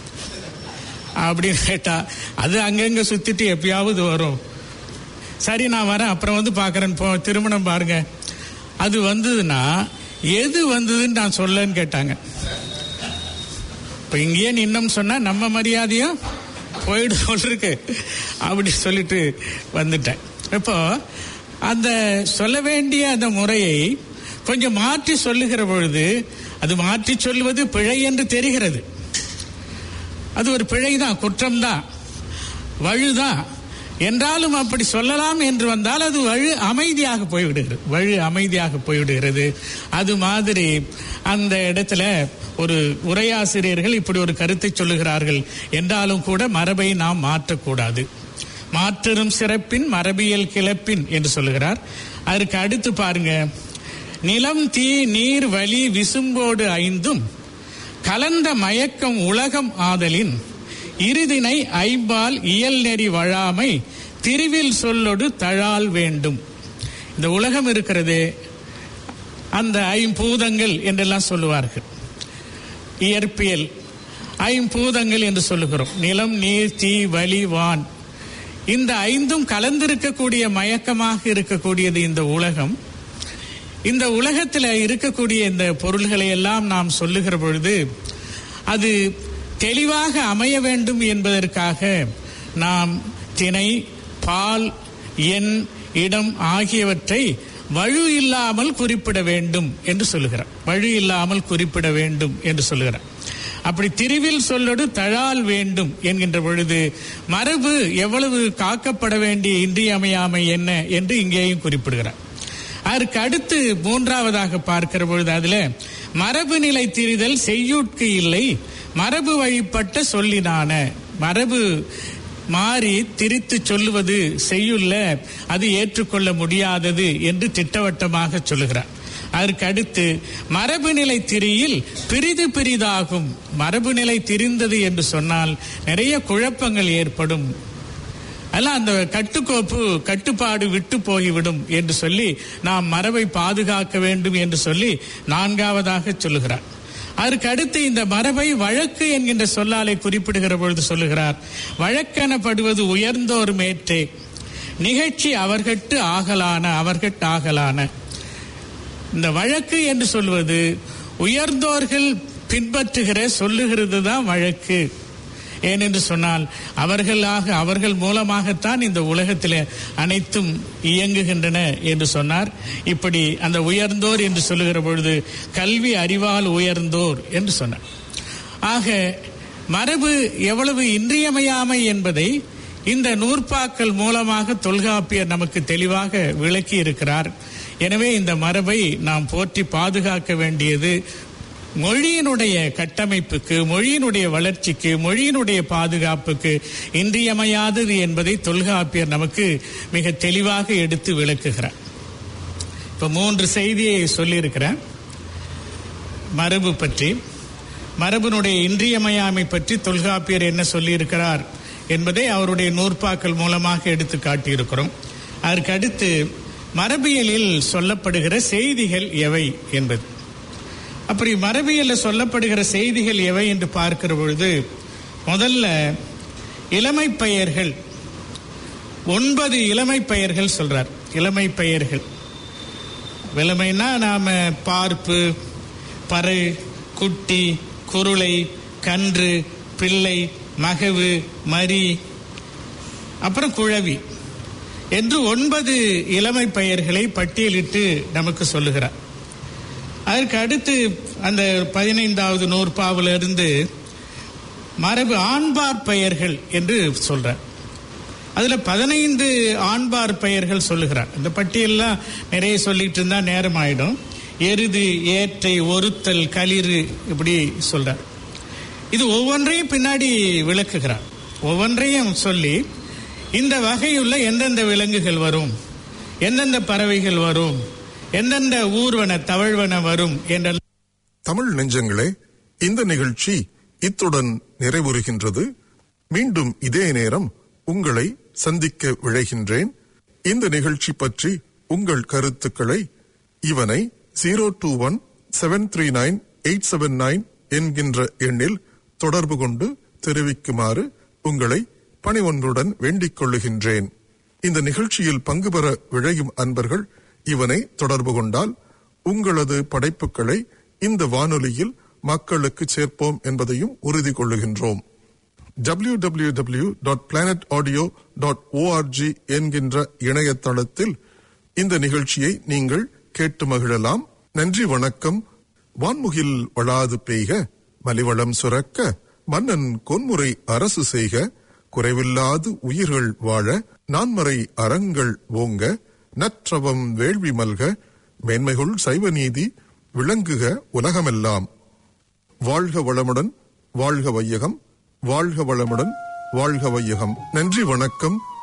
அப்படின்னு கேட்டா அது அங்கங்க சுத்திட்டு எப்பயாவது வரும் சரி நான் வரேன் அப்புறம் வந்து பார்க்கறேன் போ திருமணம் பாருங்க அது வந்ததுன்னா எது வந்ததுன்னு நான் சொல்லன்னு கேட்டாங்க இப்போ இங்கேயே நின்னோம் சொன்னா நம்ம மரியாதையும் போயிடும் போல இருக்கு அப்படி சொல்லிட்டு வந்துட்டேன் இப்போ அந்த சொல்ல வேண்டிய அந்த முறையை கொஞ்சம் மாற்றி சொல்லுகிற பொழுது அது மாற்றி சொல்லுவது பிழை என்று தெரிகிறது அது ஒரு பிழைதான் குற்றம்தான் வழுதான் என்றாலும் அப்படி சொல்லலாம் என்று வந்தால் அது வழு அமைதியாக போய்விடுகிறது வழு அமைதியாக போய்விடுகிறது அது மாதிரி அந்த இடத்துல ஒரு உரையாசிரியர்கள் இப்படி ஒரு கருத்தை சொல்லுகிறார்கள் என்றாலும் கூட மரபை நாம் மாற்றக்கூடாது மாற்றரும் சிறப்பின் மரபியல் கிளப்பின் என்று சொல்லுகிறார் அதற்கு அடுத்து பாருங்க நிலம் தீ நீர் வலி விசும்போடு ஐந்தும் கலந்த மயக்கம் உலகம் ஆதலின் இறுதினை ஐம்பால் இயல் நெறி வழாமை திருவில் சொல்லொடு தழால் வேண்டும் இந்த உலகம் இருக்கிறது அந்த ஐம்பூதங்கள் என்றெல்லாம் சொல்லுவார்கள் இயற்பியல் ஐம்பூதங்கள் என்று சொல்லுகிறோம் நிலம் நீர் தீ வலி வான் இந்த ஐந்தும் கலந்திருக்கக்கூடிய மயக்கமாக இருக்கக்கூடியது இந்த உலகம் இந்த உலகத்தில் இருக்கக்கூடிய இந்த பொருள்களை எல்லாம் நாம் சொல்லுகிற பொழுது அது தெளிவாக அமைய வேண்டும் என்பதற்காக நாம் திணை பால் எண் இடம் ஆகியவற்றை வழு இல்லாமல் குறிப்பிட வேண்டும் என்று சொல்லுகிறார் வழு இல்லாமல் குறிப்பிட வேண்டும் என்று சொல்லுகிறார் அப்படி திருவில் சொல்லொடு தழால் வேண்டும் என்கின்ற பொழுது மரபு எவ்வளவு காக்கப்பட வேண்டிய இன்றியமையாமை என்ன என்று இங்கேயும் குறிப்பிடுகிறார் அதற்கு அடுத்து மூன்றாவதாக பார்க்கிற பொழுது அதுல மரபு நிலை திரிதல் செய்யுட்கு இல்லை மரபு வழிபட்ட சொல்லினான மரபு மாறி திரித்து சொல்லுவது செய்யுள்ள அது ஏற்றுக்கொள்ள முடியாதது என்று திட்டவட்டமாக சொல்லுகிறார் அதற்கு அடுத்து மரபு நிலை திரியில் பிரிது பிரிதாகும் மரபு நிலை திரிந்தது என்று சொன்னால் நிறைய குழப்பங்கள் ஏற்படும் அல்ல அந்த கட்டுக்கோப்பு கட்டுப்பாடு விட்டு போய்விடும் என்று சொல்லி நாம் மரபை பாதுகாக்க வேண்டும் என்று சொல்லி நான்காவதாக சொல்லுகிறார் அதற்கு அடுத்து இந்த மரபை வழக்கு என்கின்ற சொல்லாலை குறிப்பிடுகிற பொழுது சொல்லுகிறார் வழக்கெனப்படுவது உயர்ந்தோர் மேற்றே நிகழ்ச்சி அவர்கட்டு ஆகலான அவர்கட்டு ஆகலான இந்த வழக்கு என்று சொல்வது உயர்ந்தோர்கள் பின்பற்றுகிற சொல்லுகிறது தான் வழக்கு ஏனென்று சொன்னால் அவர்களாக அவர்கள் மூலமாகத்தான் இந்த உலகத்தில் அனைத்தும் இயங்குகின்றன என்று சொன்னார் இப்படி அந்த உயர்ந்தோர் என்று சொல்லுகிற பொழுது கல்வி அறிவால் உயர்ந்தோர் என்று சொன்னார் ஆக மரபு எவ்வளவு இன்றியமையாமை என்பதை இந்த நூற்பாக்கள் மூலமாக தொல்காப்பியர் நமக்கு தெளிவாக விளக்கி இருக்கிறார் எனவே இந்த மரபை நாம் போற்றி பாதுகாக்க வேண்டியது மொழியினுடைய கட்டமைப்புக்கு மொழியினுடைய வளர்ச்சிக்கு மொழியினுடைய பாதுகாப்புக்கு இன்றியமையாதது என்பதை தொல்காப்பியர் நமக்கு மிக தெளிவாக எடுத்து விளக்குகிறார் இப்ப மூன்று செய்தியை சொல்லியிருக்கிறேன் மரபு பற்றி மரபுனுடைய இன்றியமையாமை பற்றி தொல்காப்பியர் என்ன சொல்லியிருக்கிறார் என்பதை அவருடைய நூற்பாக்கள் மூலமாக எடுத்து காட்டியிருக்கிறோம் அதற்கு அடுத்து மரபியலில் சொல்லப்படுகிற செய்திகள் எவை என்பது அப்படி மரபியலில் சொல்லப்படுகிற செய்திகள் எவை என்று பார்க்கிற பொழுது முதல்ல இளமை பெயர்கள் ஒன்பது இளமை பெயர்கள் சொல்றார் இளமை பெயர்கள் இளமைனா நாம பார்ப்பு பறை குட்டி குருளை கன்று பிள்ளை மகவு மரி அப்புறம் குழவி என்று ஒன்பது இளமை பெயர்களை பட்டியலிட்டு நமக்கு சொல்லுகிறார் அதற்கு அடுத்து அந்த பதினைந்தாவது நூற்பாவில இருந்து மரபு ஆண்பார் பெயர்கள் என்று சொல்றார் அதுல பதினைந்து ஆண்பார் பெயர்கள் சொல்லுகிறார் இந்த பட்டியல்லாம் நிறைய சொல்லிட்டு இருந்தா நேரம் ஆயிடும் எருது ஏற்றை ஒருத்தல் களிறு இப்படி சொல்றார் இது ஒவ்வொன்றையும் பின்னாடி விளக்குகிறார் ஒவ்வொன்றையும் சொல்லி இந்த வகையுள்ள எந்தெந்த விலங்குகள் வரும் எந்தெந்த பறவைகள் வரும் எந்தெந்த ஊர்வன தவழ்வன வரும் என்ற தமிழ் நெஞ்சங்களே இந்த நிகழ்ச்சி இத்துடன் நிறைவுறுகின்றது மீண்டும் இதே நேரம் உங்களை சந்திக்க விழைகின்றேன் இந்த நிகழ்ச்சி பற்றி உங்கள் கருத்துக்களை இவனை zero two one seven three nine eight seven nine என்கின்ற எண்ணில் தொடர்பு கொண்டு தெரிவிக்குமாறு உங்களை பணிவொன்றுடன் வேண்டிக் கொள்ளுகின்றேன் இந்த நிகழ்ச்சியில் பங்கு பெற விழையும் அன்பர்கள் இவனை தொடர்பு கொண்டால் உங்களது படைப்புகளை இந்த வானொலியில் மக்களுக்கு சேர்ப்போம் என்பதையும் உறுதி கொள்ளுகின்றோம் www.planetaudio.org டாட் ஓஆர்ஜி என்கின்ற இணையதளத்தில் இந்த நிகழ்ச்சியை நீங்கள் கேட்டு மகிழலாம் நன்றி வணக்கம் வான்முகில் வளாது பெய்க மலிவளம் சுரக்க மன்னன் கொன்முறை அரசு செய்க குறைவில்லாது உயிர்கள் வாழ நான்மறை அறங்கள் ஓங்க நற்றவம் வேள்வி மல்க மேன்மைகுள் சைவ நீதி விளங்குக உலகமெல்லாம் வாழ்க வளமுடன் வாழ்க வையகம் வாழ்க வளமுடன் வாழ்க வையகம் நன்றி வணக்கம்